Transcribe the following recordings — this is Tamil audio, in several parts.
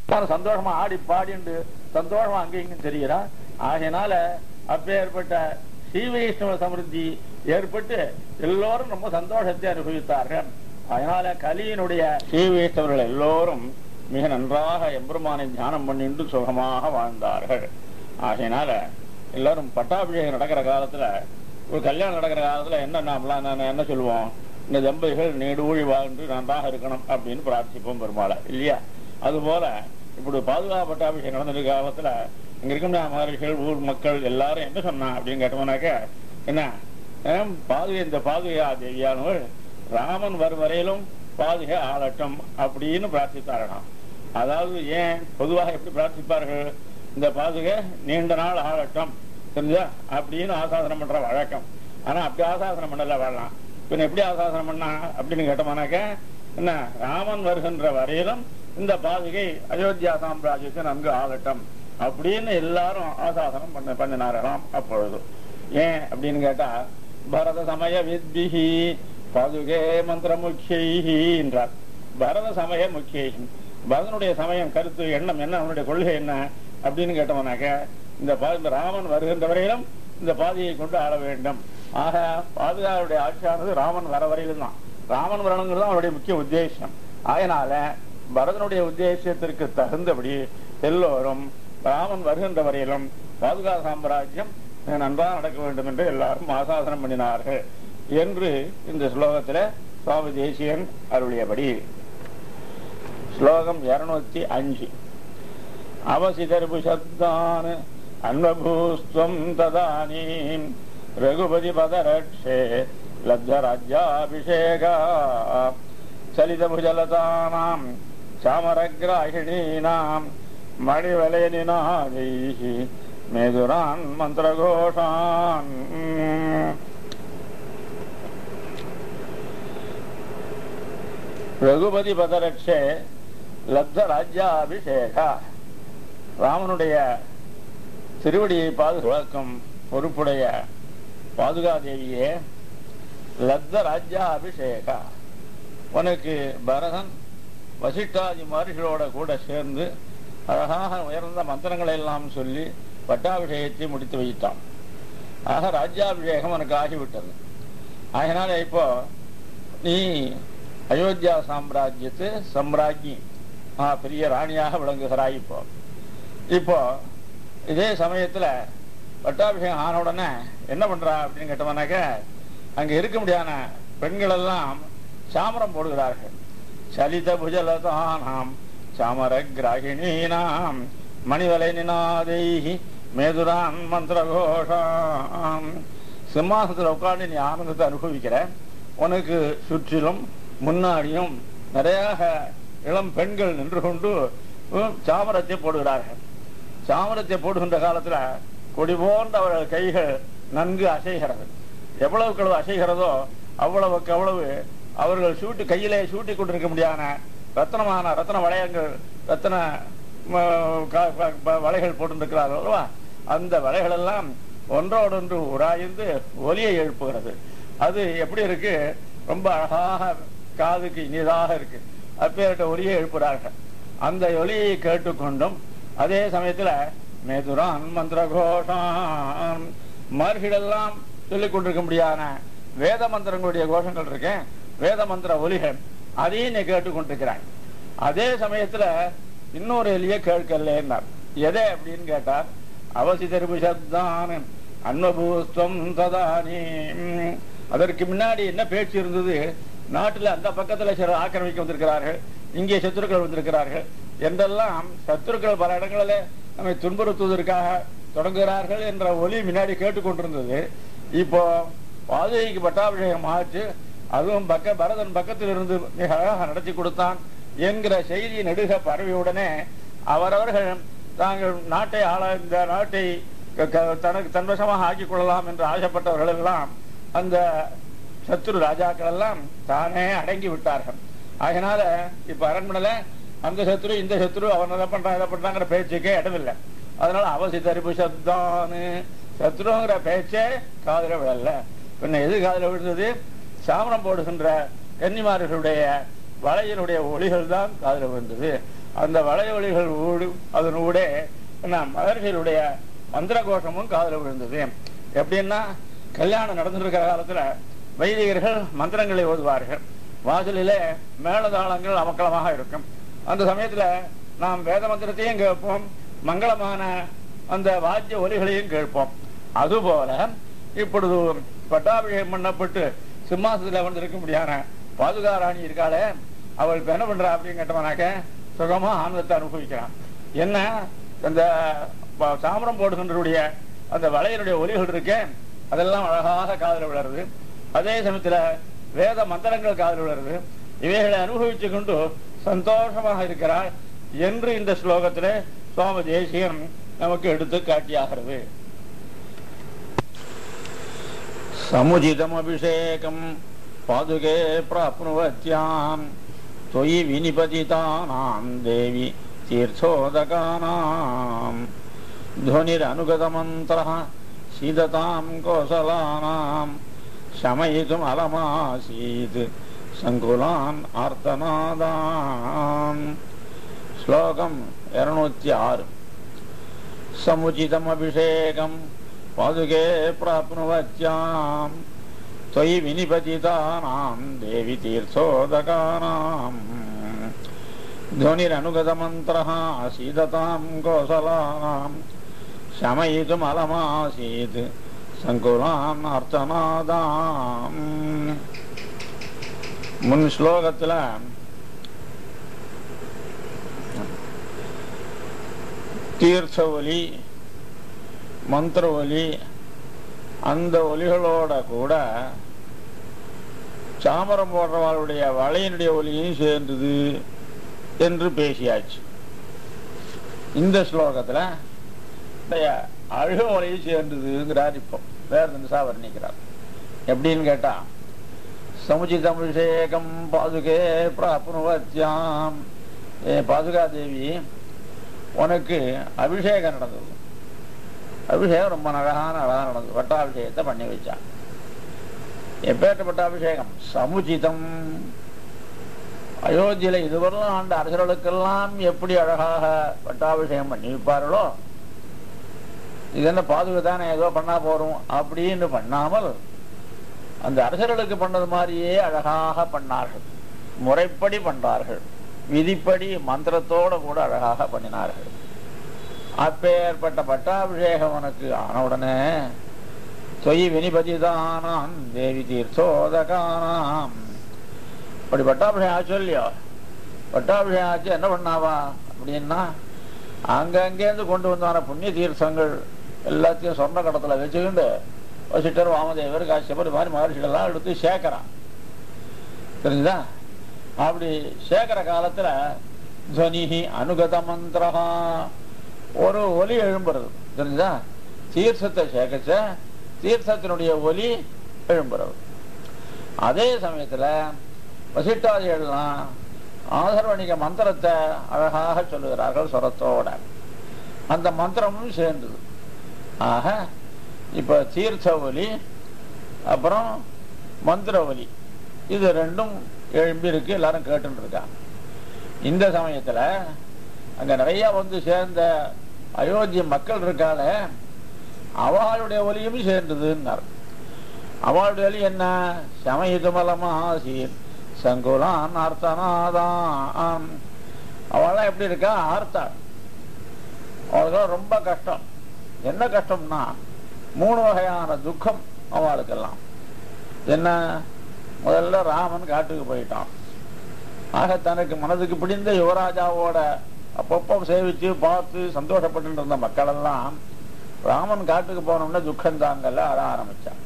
அவன் சந்தோஷமா ஆடி பாடிண்டு சந்தோஷமா அங்கேயும் இங்கேயும் தெரிகிறான் ஆகையினால அப்பேற்பட்ட ஸ்ரீ வைஷ்ணவ சமிருத்தி ஏற்பட்டு எல்லோரும் ரொம்ப சந்தோஷத்தை அனுபவித்தார்கள் அதனால கலியினுடைய ஸ்ரீ வைஷ்ணவர்கள் எல்லோரும் மிக நன்றாக எம்பெருமானை தியானம் பண்ணிட்டு சுகமாக வாழ்ந்தார்கள் ஆகையினால எல்லாரும் பட்டாபிஷேகம் நடக்கிற காலத்துல ஒரு கல்யாணம் நடக்கிற காலத்துல என்ன நாமெல்லாம் நான் என்ன சொல்லுவோம் இந்த தம்பதிகள் நீடூழி வாழ்ந்து நன்றாக இருக்கணும் அப்படின்னு பிரார்த்திப்போம் பெருமாளை இல்லையா அதுபோல இப்படி பாதுகாப்பு பட்டாபிஷேகம் நடந்திருக்க காலத்துல இங்க இருக்கின்ற மகர்ஷிகள் ஊர் மக்கள் எல்லாரும் என்ன சொன்னா அப்படின்னு கேட்டோம்னாக்க என்ன ஆம், பாதுகை இந்த பாதுகா தேவியானவள் ராமன் வரும் வரையிலும் பாதுகை ஆளட்டும் அப்படின்னு பிரார்த்தித்தார்களாம் அதாவது ஏன் பொதுவாக எப்படி பிரார்த்திப்பார்கள் இந்த பாதுகை நீண்ட நாள் ஆளட்டும் தெரிஞ்சா அப்படின்னு ஆசாசனம் பண்ற வழக்கம் ஆனா அப்படி ஆசாசனம் பண்ணல வாழலாம் பின்ன எப்படி ஆசாசனம் பண்ணா அப்படின்னு கேட்டோம்னாக்க என்ன ராமன் வருகின்ற வரையிலும் இந்த பாதுகை அயோத்தியா சாம்ராஜ்யத்தை நன்கு ஆளட்டும் அப்படின்னு எல்லாரும் ஆசாசனம் பண்ண பண்ணினார்களாம் அப்பொழுது ஏன் அப்படின்னு கேட்டா பரத சமய வித்பிஹி பாதுகே மந்திர முக்கியி என்றார் பரத சமய முக்கிய பரதனுடைய சமயம் கருத்து எண்ணம் என்ன அவனுடைய கொள்கை என்ன அப்படின்னு கேட்டோம்னாக்க இந்த பா- இந்த ராமன் வருகின்ற வரையிலும் இந்த பாதையை கொண்டு ஆள வேண்டும் ஆக பாதுகாவுடைய ஆட்சியானது ராமன் வர வரையிலும் தான் ராமன் வரணுங்கிறது தான் அவருடைய முக்கிய உத்தேசம் அதனால பரதனுடைய உத்தேசத்திற்கு தகுந்தபடி எல்லோரும் ராமன் வருகின்ற வரையிலும் பாதுகா சாம்ராஜ்யம் நன்றாக நடக்க வேண்டும் என்று எல்லாரும் ஆசாசனம் பண்ணினார்கள் என்று இந்த ஸ்லோகத்துல சுவாமி தேசியன் அருளியபடி ஸ்லோகம் இருநூத்தி அஞ்சு அவசிதர்பு சப்தான் அன்வபூஸ்துவம் ததானீம் ரகுபதி பதரக்ஷே லப்த ராஜ்யாபிஷேகா சலிதபுஜலதானாம் சாமரகிராகிணீனாம் மணிவலையனினாதைः மேதுரான் மந்திரகோஷான் ரகுபதி பதரட்சே லப்த ராஜ்யாபிஷேகா ராமனுடைய திருவடியை பாதுகாக்கும் பொறுப்புடைய பாதுகாதேவியே லப்த ராஜ்யாபிஷேகா உனக்கு பரதன் வசிஷ்டாதி மகர்ஷிகளோட கூட சேர்ந்து அழகாக உயர்ந்த மந்திரங்களை எல்லாம் சொல்லி பட்டாபிஷேகத்தை முடித்து வைத்தான் ஆக ராஜ்யாபிஷேகம் உனக்கு ஆகிவிட்டது அதனால இப்போ நீ அயோத்தியா சாம்ராஜ்யத்து சம்ராஜ்ஞி ஆ, பெரிய ராணியாக விளங்குகிறாய் இப்போ இப்போ இதே சமயத்துல பட்டாபிஷேகம் ஆன உடனே என்ன பண்றா அப்படின்னு கேட்டோம்னாக்க அங்க இருக்க முடியாத பெண்கள் எல்லாம் சாமரம் போடுகிறார்கள் சலித புஜலதானாம் சாமர கிராகிணீனாம் மணிவலை நினாதைஹி மேதுரான் மந்திரகோஷாம் சிம்மாசனத்தில் உட்கார்ந்து நீ ஆனந்தத்தை அனுபவிக்கிற உனக்கு சுற்றிலும் முன்னாடியும் நிறைய இளம் பெண்கள் நின்று கொண்டு உம், சாமரத்தை போடுகிறார்கள் சாமரத்தை போடுகின்ற காலத்துல கொடி போன்ற அவர்கள் கைகள் நன்கு அசைகிறது எவ்வளவுக்கு எவ்வளவு அசைகிறதோ அவ்வளவுக்கு அவ்வளவு அவர்கள் சூட்டி கையிலே சூட்டி கொண்டிருக்க முடியாத ரத்தனமான ரத்தன வளையங்கள் ரத்தன ம, க- க- ப- வளைகள் போட்டிருக்கிறார்கள் அல்லவா அந்த வளைகள் எல்லாம் ஒன்றோடொன்று உராய்ந்து ஒலியை எழுப்புகிறது அது எப்படி இருக்கு ரொம்ப அழகாக காதுக்கு இனிதாக இருக்கு அப்பேற்பட்ட ஒலியை எழுப்புகிறார்கள் அந்த ஒலியை கேட்டுக்கொண்டும் அதே சமயத்துல மேதுரான் மந்திர கோஷம் மர்ஹிடெல்லாம் சொல்லிக் கொண்டிருக்க முடியாத வேத மந்திரங்களுடைய கோஷங்கள் இருக்கேன் வேத மந்திர ஒலிகள் அதையும் நீ கேட்டுக்கொண்டிருக்கிறாய் அதே சமயத்துல இன்னொரு எலிய கேட்கலன்னார் எதை அப்படின்னு கேட்டார் அவசிதர்பு சப்தான் அன்வபூஸ்துவம் ததானி ம், அதற்கு முன்னாடி என்ன பேச்சு இருந்தது நாட்டுல அந்த பக்கத்துல சிலர் ஆக்கிரமிக்க வந்திருக்கிறார்கள் இங்கே சத்துருக்கள் வந்திருக்கிறார்கள் என்றெல்லாம் சத்துருக்கள் பல இடங்களில நம்மை துன்புறுத்துவதற்காக தொடங்குகிறார்கள் என்ற ஒலி முன்னாடி கேட்டுக்கொண்டிருந்தது இப்போ பாதுகைக்கு பட்டாபிஷேகம் ஆச்சு அதுவும் பக்க பரதன் பக்கத்தில் இருந்து மிக அழகாக நடத்தி கொடுத்தான் என்கிற செய்தி நெடுக பரவியுடனே அவரவர்கள் தாங்கள் நாட்டை ஆள இந்த நாட்டை க- க- தனக்கு தன்வசமாக ஆக்கிக் கொள்ளலாம் என்று ஆசைப்பட்டவர்கள் எல்லாம் அந்த சத்துரு ராஜாக்கள் எல்லாம் தானே அடங்கி விட்டார்கள் அதனால இப்ப அரண்மனையில அந்த சத்துரு இந்த சத்துரு அவன் அதை பண்றான் இதை பண்றாங்கிற பேச்சுக்கே இடமில்லை அதனால அவசி தரிப்பு சத்தானு சத்ருங்கிற பேச்சே காதுல விழல பின்ன எது காதுல விழுந்தது சாமரம் போடுகின்ற கன்னிமார்களுடைய வளையினுடைய ஒளிகள் தான் காதில் விழுந்தது அந்த வளைய ஒளிகள் ஊடு அதனூடே என்ன மகர்ஷியருடைய மந்திர கோஷமும் காதில் விழுந்தது எப்படின்னா கல்யாணம் நடந்துருக்கிற காலத்துல வைதிகர்கள் மந்திரங்களை ஓதுவார்கள் வாசலிலே மேளதாளங்கள் அமக்கலமாக இருக்கும் அந்த சமயத்துல நாம் வேத மந்திரத்தையும் கேட்போம் மங்களமான அந்த வாத்திய ஒலிகளையும் கேட்போம் அதுபோல இப்பொழுது பட்டாபிஷேகம் பண்ணப்பட்டு சிம்மாசனத்தில் அமர்ந்திருக்க முடியாத பாதுகாராணி இருக்காளே அவள் இப்ப என்ன பண்றா அப்படின்னு கேட்டவனாக்க சுகமா ஆனந்தத்தை அனுபவிக்கிறான் என்ன அந்த ப- சாமரம் போடுகின்றடைய அந்த வளையனுடைய ஒலிகள் இருக்கே அதெல்லாம் அழகாக காதல் விளருது அதே சமயத்துல வேத மந்திரங்கள் காதல் விளருது இவைகளை அனுபவிச்சு கொண்டு சந்தோஷமாக இருக்கிறாள் என்று இந்த ஸ்லோகத்திலே சுவாமி தேசியம் நமக்கு எடுத்து காட்டியாகிறது சமுஜிதமபிஷேகம் பாதுகே பிராப்னுவத்யாம் त्वयि विनिपतितानां देवि तीर्थोदकानां ध्वनिरनुगतमन्त्रः सीदतां कोसलानां शमयितुमलमासीत् सङ्कुलान् आर्तनादान् श्लोकम् இருநூத்தி ஆறு समुचितमभिषेकं पादुके प्राप्नुवत्याम् त्वयि विनिपतितानां देवि तीर्थोदकानाम् ध्वनिरनुगतमन्त्रः सीदतां कोसलानां शमयितुमलमासीत् சங்குலான் அர்த்தநாதாம் முன் ஸ்லோகத்துல தீர்த்த ஒலி மந்திர ஒலி அந்த ஒலிகளோட கூட சாமரம் போடுறவாளுடைய வளையினுடைய ஒலியும் சேர்ந்தது என்று பேசியாச்சு இந்த ஸ்லோகத்துல இந்த அழுக ஒலியும் சேர்ந்ததுங்கிறார் இப்போ வேற நிமிஷா வர்ணிக்கிறார் எப்படின்னு கேட்டா சமுச்சிதம் அபிஷேகம் பாதுகே பிராப்னுவத்யாம் ஏ பாதுகா தேவி உனக்கு அபிஷேகம் நடந்தது அபிஷேகம் ரொம்ப அழகான அழகா நடந்தது பட்டாபிஷேகத்தை பண்ணி வச்சான் எப்பேற்பட்ட அபிஷேகம் சமுச்சிதம் அயோத்தியில இதுவரையிலும் ஆண்ட அரசர்களுக்கெல்லாம் எப்படி அழகாக பட்டாபிஷேகம் பண்ணி வைப்பார்களோ இது என்ன பாதுகா தானே ஏதோ பண்ணா போறோம் அப்படின்னு பண்ணாமல் அந்த அரசர்களுக்கு பண்ணது மாதிரியே அழகாக பண்ணார்கள் முறைப்படி பண்ணார்கள் விதிப்படி மந்திரத்தோட கூட அழகாக பண்ணினார்கள் அப்பேற்பட்ட பட்டாபிஷேகம் உனக்கு ஆன உடனே தொய் வினிபதிதானாம் தேவி தீர்த்தோதகானாம் அப்படி பட்டாபிஷேகம் ஆச்சு இல்லையோ பட்டாபிஷேகம் ஆச்சு என்ன பண்ணாவா அப்படின்னா அங்கங்கேருந்து கொண்டு வந்தான புண்ணிய தீர்த்தங்கள் எல்லாத்தையும் சொர்ண கடத்துல வச்சுக்கிண்டு வசிட்டர் வாமதேவர் காசியப்பர் இது மாதிரி மகர்ஷிகளெல்லாம் எடுத்து சேர்க்கிறான் தெரிஞ்சுதா அப்படி சேர்க்கிற காலத்துல துவனிஹி அனுகத மந்திரஹா ஒரு ஒலி எழும்புறது தெரிஞ்சுதா தீர்த்தத்தை சேர்க்கச்ச தீர்த்தத்தினுடைய ஒலி எழும்புறது அதே சமயத்துல வசிட்டாதிகள்லாம் ஆதரவணிக மந்திரத்தை அழகாக சொல்லுகிறார்கள் சொரத்தோட அந்த மந்திரமும் சேர்ந்தது ஆக இப்ப தீர்த்த ஒலி அப்புறம் மந்திர ஒலி இது ரெண்டும் எழும்பி இருக்கு எல்லாரும் கேட்டுட்டு இருக்காங்க இந்த சமயத்துல அங்க நிறைய வந்து சேர்ந்த அயோத்தி மக்கள் இருக்கால அவளுடைய ஒலியும் சேர்ந்ததுன்னார் அவளுடைய ஒலி என்ன சமயத்துமலமா ஆசீர் சங்குலான் அர்த்தனாதான் அவள்லாம் எப்படி இருக்கா ஆர்த்தா அவளுக்கு ரொம்ப கஷ்டம் என்ன கஷ்டம்னா மூணு வகையான துக்கம் அவளுக்கெல்லாம் என்ன முதல்ல ராமன் காட்டுக்கு போயிட்டான் ஆக தனக்கு மனதுக்கு பிடிந்த யுவராஜாவோட அப்பப்போ சேவிச்சு பார்த்து சந்தோஷப்பட்டு இருந்த மக்கள் எல்லாம் ராமன் காட்டுக்கு போனோம்னா துக்கம் தாங்கல்ல அழ ஆரம்பிச்சான்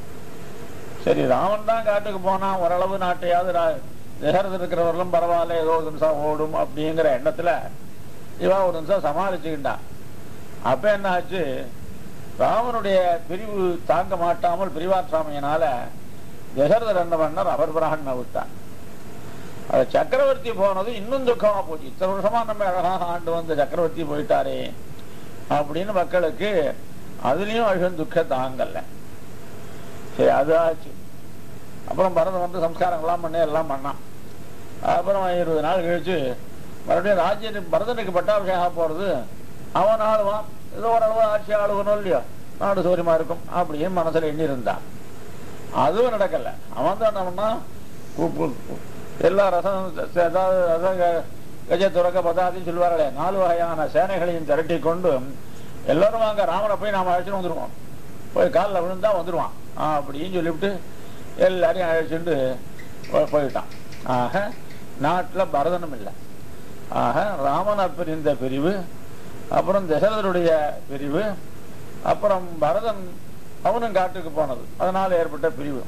சரி ராமன் தான் காட்டுக்கு போனா ஓரளவு நாட்டையாவது நெகர்ந்து இருக்கிறவர்களும் பரவாயில்ல ஏதோ ஒரு நிமிஷம் ஓடும் அப்படிங்கிற எண்ணத்துல இவா ஒரு நிமிஷம் சமாளிச்சுக்கிட்டான் அப்ப என்ன ஆச்சு ராமனுடைய பிரிவு தாங்க மாட்டாமல் பிரிவாற்றாமையினால தசரதர் என்ன பண்ணார் அவர் பிராணனை விட்டான் அது சக்கரவர்த்தி போனது இன்னும் துக்கமா போச்சு இத்தனை வருஷமா நம்ம அழகாக ஆண்டு வந்த சக்கரவர்த்தி போயிட்டாரே அப்படின்னு மக்களுக்கு அதுலயும் அழுகன் துக்கம் தாங்கல்ல சரி அது ஆச்சு அப்புறம் பரதன் வந்து சம்ஸ்காரங்கள்லாம் பண்ணி எல்லாம் பண்ணான் அப்புறம் இருபது நாள் கழிச்சு மறுபடியும் ராஜ்யனுக்கு பரதனுக்கு பட்டாபிஷேகம் ஆக போறது அவன் ஆளுவான் ஏதோ ஓரளவு ஆட்சி ஆளுவனும் இல்லையோ நாடு சௌரியமா இருக்கும் அப்படின்னு மனசுல எண்ணி இருந்தான் அதுவும் நடக்கல அவன் தான் என்ன பண்ணான் கு- கு- கு- எல்லா ரசம் ச- அதாவது ரச க- கஜ துறக்க பதாதி சொல்வார்களே நாலு வகையான சேனைகளையும் திரட்டி கொண்டு எல்லாரும் வாங்க ராமனை போய் நாம அழைச்சிட்டு வந்துருவோம் போய் காலில் விழுந்தா வந்துருவான் ஆ, அப்படின்னு சொல்லிவிட்டு எல்லாரையும் அழைச்சிட்டு போ- போயிட்டான் ஆக நாட்டில் பரதனும் இல்லை ஆக ராமனை பிரிந்த பிரிவு அப்புறம் தசரதருடைய பிரிவு அப்புறம் பரதன் அவனும் காட்டுக்கு போனது அதனால் ஏற்பட்ட பிரிவு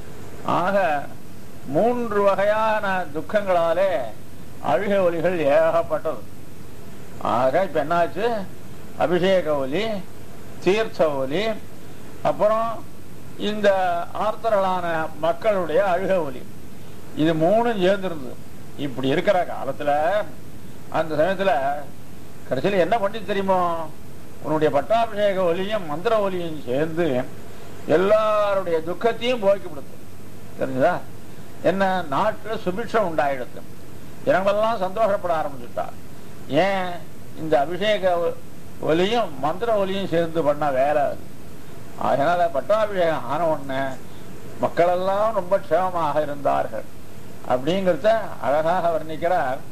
ஆக மூன்று வகையான துக்கங்களாலே அழுகை ஒலிகள் ஏகப்பட்டது ஆக இப்ப என்னாச்சு அபிஷேக ஒலி தீர்த்த ஒலி அப்புறம் இந்த ஆர்த்தர்களான மக்களுடைய அழுக ஒலி இது மூணும் சேர்ந்திருந்தது இப்படி இருக்கிற காலத்துல அந்த சமயத்துல கடைசியில் என்ன பண்ணி தெரியுமோ உன்னுடைய பட்டாபிஷேக ஒலியும் மந்திர ஒலியும் சேர்ந்து எல்லாருடைய துக்கத்தையும் போய்க்கிவிடுது தெரிஞ்சுதா என்ன நாட்டுல சுபிட்சம் உண்டாயிடுது ஜனங்களெல்லாம் சந்தோஷப்பட ஆரம்பிச்சுட்டா ஏன் இந்த அபிஷேக ஒ- ஒலியும் மந்திர ஒலியும் சேர்ந்து பண்ண வேலை அது அதனால பட்டாபிஷேகம் ஆன உடனே மக்களெல்லாம் ரொம்ப க்ஷேமமாக இருந்தார்கள் அப்படிங்கிறத அழகாக வர்ணிக்கிறார்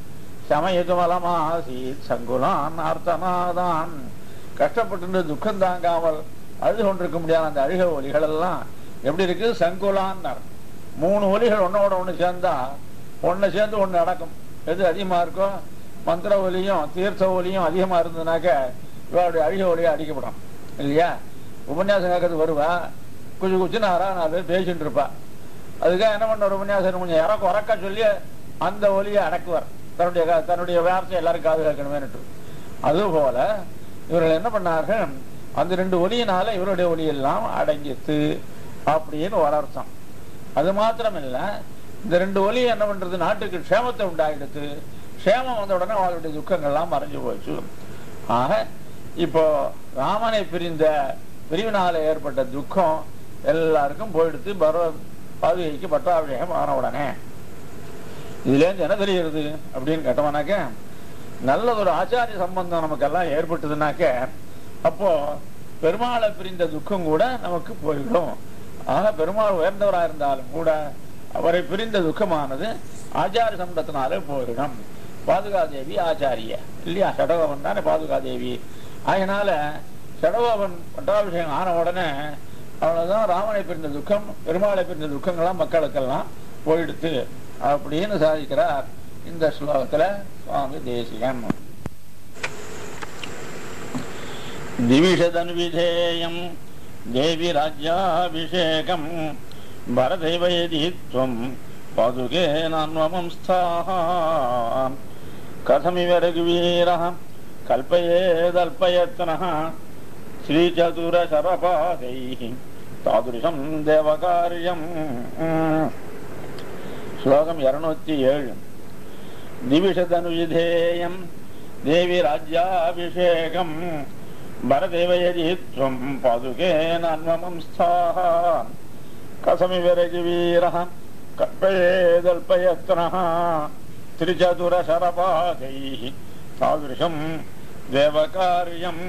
சமயதுமலமாசீத் சங்குலான் அர்த்தனாதான் கஷ்டப்பட்டு துக்கம் தாங்காமல் அழுது கொண்டிருக்க முடியாத அந்த அழுக ஒலிகள் எல்லாம் எப்படி இருக்கு சங்குலான்னார் மூணு ஒலிகள் ஒன்னோட ஒண்ணு சேர்ந்தா ஒண்ணு சேர்ந்து ஒண்ணு நடக்கும் எது அதிகமா இருக்கோ மந்திர ஒலியும் தீர்த்த ஒலியும் அதிகமா இருந்ததுனாக்க இவருடைய அழுக ஒலியை அடிக்கப்படும் இல்லையா உபன்யாசம் கேட்கறது வருவா குச்சி குச்சி நாரா நான் பேர் பேசிட்டு இருப்பா அதுக்காக என்ன பண்ண உபன்யாசம் கொஞ்சம் இறக்க உறக்க சொல்லி அந்த ஒலியை அடக்குவார் தன்னுடைய கா- தன்னுடைய வார்த்தை எல்லாரும் காது கேட்கணுமேனுட்டு அதுபோல இவர்கள் என்ன பண்ணார்கள் அந்த ரெண்டு ஒலியினால இவருடைய ஒலியெல்லாம் அடங்கித்து அப்படின்னு ஒரு அர்த்தம் அது மாத்திரம் இல்ல இந்த ரெண்டு ஒலி என்ன பண்றது நாட்டுக்கு க்ஷேமத்தை உண்டாகிடுத்து க்ஷேமம் வந்த உடனே அவளுடைய துக்கங்கள்லாம் மறைஞ்சு போச்சு ஆக இப்போ ராமனை பிரிந்த பிரிவினால ஏற்பட்ட துக்கம் எல்லாருக்கும் போயிடுத்து பரவ பாதுகைக்கு பட்டாபிஷேகம் ஆன உடனே இதுல இருந்து என்ன தெரிகிறது அப்படின்னு கேட்டோம்னாக்க நல்ல ஒரு ஆச்சாரிய சம்பந்தம் நமக்கெல்லாம் ஏற்பட்டதுனாக்க அப்போ பெருமாளை பிரிந்த துக்கம் கூட நமக்கு போயிடும் ஆக பெருமாள் உயர்ந்தவரா இருந்தாலும் கூட அவரை பிரிந்த துக்கமானது ஆச்சாரிய சம்பந்தத்தினாலே போயிடும் பாதுகாதேவி ஆச்சாரிய இல்லையா சடகோபன் தானே பாதுகாதேவி அதனால சடகோபன் பட்டாபிஷேகம் ஆன உடனே அவ்வளவுதான் ராமனை பிரிந்த துக்கம் பெருமாளை பிரிந்த துக்கங்கள்லாம் மக்களுக்கெல்லாம் போயிடுத்து அப்படின்னு சாதிக்கிறார் இந்த ஸ்லோகத்துல சுவாமி தேசிகன் திவிஷதன்விதேயம் தேவி ராஜ்யாபிஷேகம் பரதேவயதித்வம் பாதுகே நான்வமம் ஸ்தாஹாம் கதமிவ ரகுவீரः கல்பயேதல்பயத்னः श्रीचतुरशरपादैः तादृशं देवकार्यम् श्लोकम् இருநூத்தி ஏழு दिविषदनुविधेयम् देवि राज्याभिषेकम् भरदेवयजित्वम् पादुके नान्वमं स्थाः कथमिव रजिवीरः कल्पयेदल्पयत्नः त्रिचतुरशरपादैः तादृशम् देवकार्यम्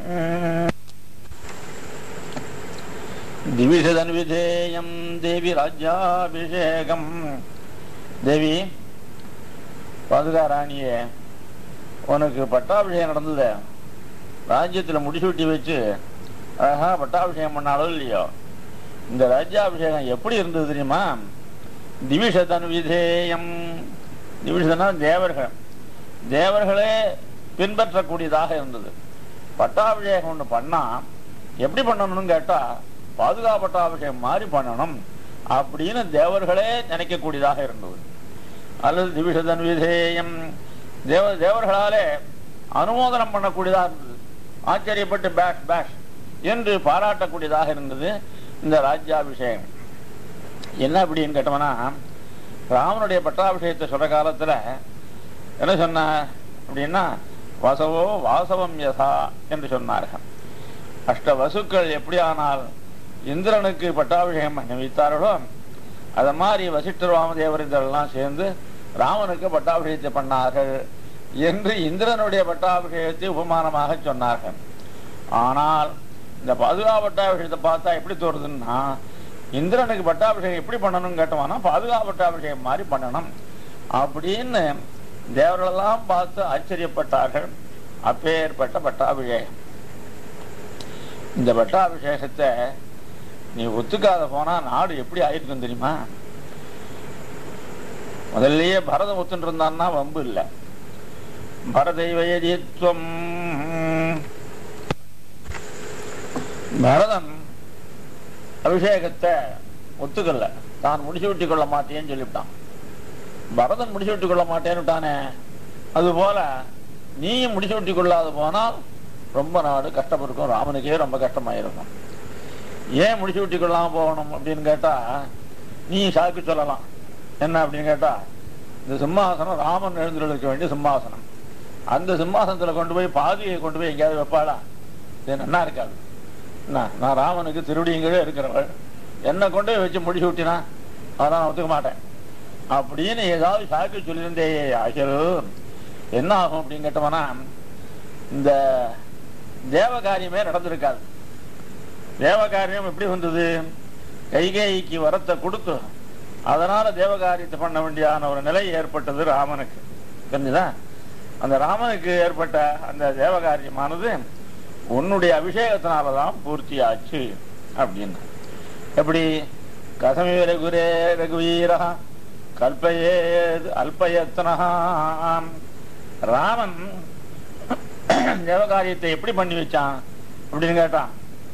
दिविषदन्विधेयम् देवि राज्याभिषेकम् தேவி பாதுகா ராணியே உனக்கு பட்டாபிஷேகம் நடந்தது ராஜ்யத்துல முடிசூட்டி வச்சு அழகா பட்டாபிஷேகம் பண்ணாலும் இல்லையோ இந்த ராஜ்யாபிஷேகம் எப்படி இருந்தது தெரியுமா திவிஷதன் விதேயம் திவிஷதனா தேவர்கள் தேவர்களே பின்பற்றக்கூடியதாக இருந்தது பட்டாபிஷேகம் ஒன்று பண்ணா எப்படி பண்ணணும்னு கேட்டா பாதுகா பட்டாபிஷேகம் மாதிரி பண்ணணும் அப்படின்னு தேவர்களே நினைக்கக்கூடியதாக இருந்தது அல்லது திவிஷதன் விதேயம் தேவ தேவர்களாலே அனுமோதனம் பண்ணக்கூடியதாக இருந்தது ஆச்சரியப்பட்டு பேஷ் பேஷ் என்று பாராட்டக்கூடியதாக இருந்தது இந்த ராஜ்யாபிஷேகம் என்ன அப்படின்னு கேட்டோம்னா ராமனுடைய பட்டாபிஷேகத்தை சொல்ற காலத்துல என்ன சொன்னார் அப்படின்னா வசவோ வாசவம் யசா என்று சொன்னார்கள் அஷ்ட வசுக்கள் எப்படி ஆனால் இந்திரனுக்கு பட்டாபிஷேகம் பண்ணி வைத்தார்களோ அத மாதிரி வசிஷ்டர் வாமதேவர் இதெல்லாம் சேர்ந்து ராமனுக்கு பட்டாபிஷேகத்தை பண்ணார்கள் என்று இந்திரனுடைய பட்டாபிஷேகத்தை உபமானமாக சொன்னார்கள் ஆனால் இந்த பாதுகா பட்டாபிஷேகத்தை பார்த்தா எப்படி தோறுதுன்னா இந்திரனுக்கு பட்டாபிஷேகம் எப்படி பண்ணணும்னு கேட்டோம்னா பாதுகா பட்டாபிஷேகம் மாதிரி பண்ணணும் அப்படின்னு தேவர்களெல்லாம் பார்த்து ஆச்சரியப்பட்டார்கள் அப்பேற்பட்ட பட்டாபிஷேகம் இந்த பட்டாபிஷேகத்தை நீ ஒத்துக்காத போனா நாடு எப்படி ஆயிருக்கும் தெரியுமா முதல்லயே பரதம் ஒத்துட்டு இருந்தான்னா வம்பு இல்லை பரதை வயதித்வம் பரதன் அபிஷேகத்தை ஒத்துக்கல தான் முடிச்சு விட்டு கொள்ள மாட்டேன்னு சொல்லிவிட்டான் பரதன் முடிச்சு விட்டு கொள்ள மாட்டேன்னு விட்டானே அதுபோல நீயும் முடிச்சு விட்டு கொள்ளாது போனால் ரொம்ப நாடு கஷ்டப்பட்டிருக்கும் ராமனுக்கே ரொம்ப கஷ்டமாயிருக்கும் ஏன் முடிச்சு விட்டு கொள்ளாம போகணும் அப்படின்னு கேட்டா நீ சாக்கு சொல்லலாம் என்ன அப்படின்னு கேட்டா இந்த சிம்மாசனம் ராமன் எழுந்திருக்க வேண்டிய சிம்மாசனம் அந்த சிம்மாசனத்துல கொண்டு போய் பாதியை கொண்டு போய் எங்கேயாவது வைப்பாளா இது நல்லா இருக்காது என்ன நான் ராமனுக்கு திருவடியங்களே இருக்கிறவள் என்னை கொண்டு போய் வச்சு முடிச்சு விட்டினா அதான் நான் ஒத்துக்க மாட்டேன் அப்படின்னு ஏதாவது சாக்கு சொல்லியிருந்தே ஆகியல் என்ன ஆகும் அப்படின்னு கேட்டோம்னா இந்த தேவகாரியமே நடந்திருக்காது தேவகாரியம் எப்படி வந்தது கைகேயிக்கு வரத்தை கொடுத்து அதனால தேவகாரியத்தை பண்ண வேண்டியான ஒரு நிலை ஏற்பட்டது ராமனுக்கு தெரிஞ்சுதா அந்த ராமனுக்கு ஏற்பட்ட அந்த தேவகாரியமானது உன்னுடைய அபிஷேகத்தினாலதான் பூர்த்தி ஆச்சு அப்படின்னு எப்படி கசமி ரகுரே ரகுவீரா கல்பயே அல்பயத்தனாம் ராமன் தேவகாரியத்தை எப்படி பண்ணி வச்சான் அப்படின்னு கேட்டான்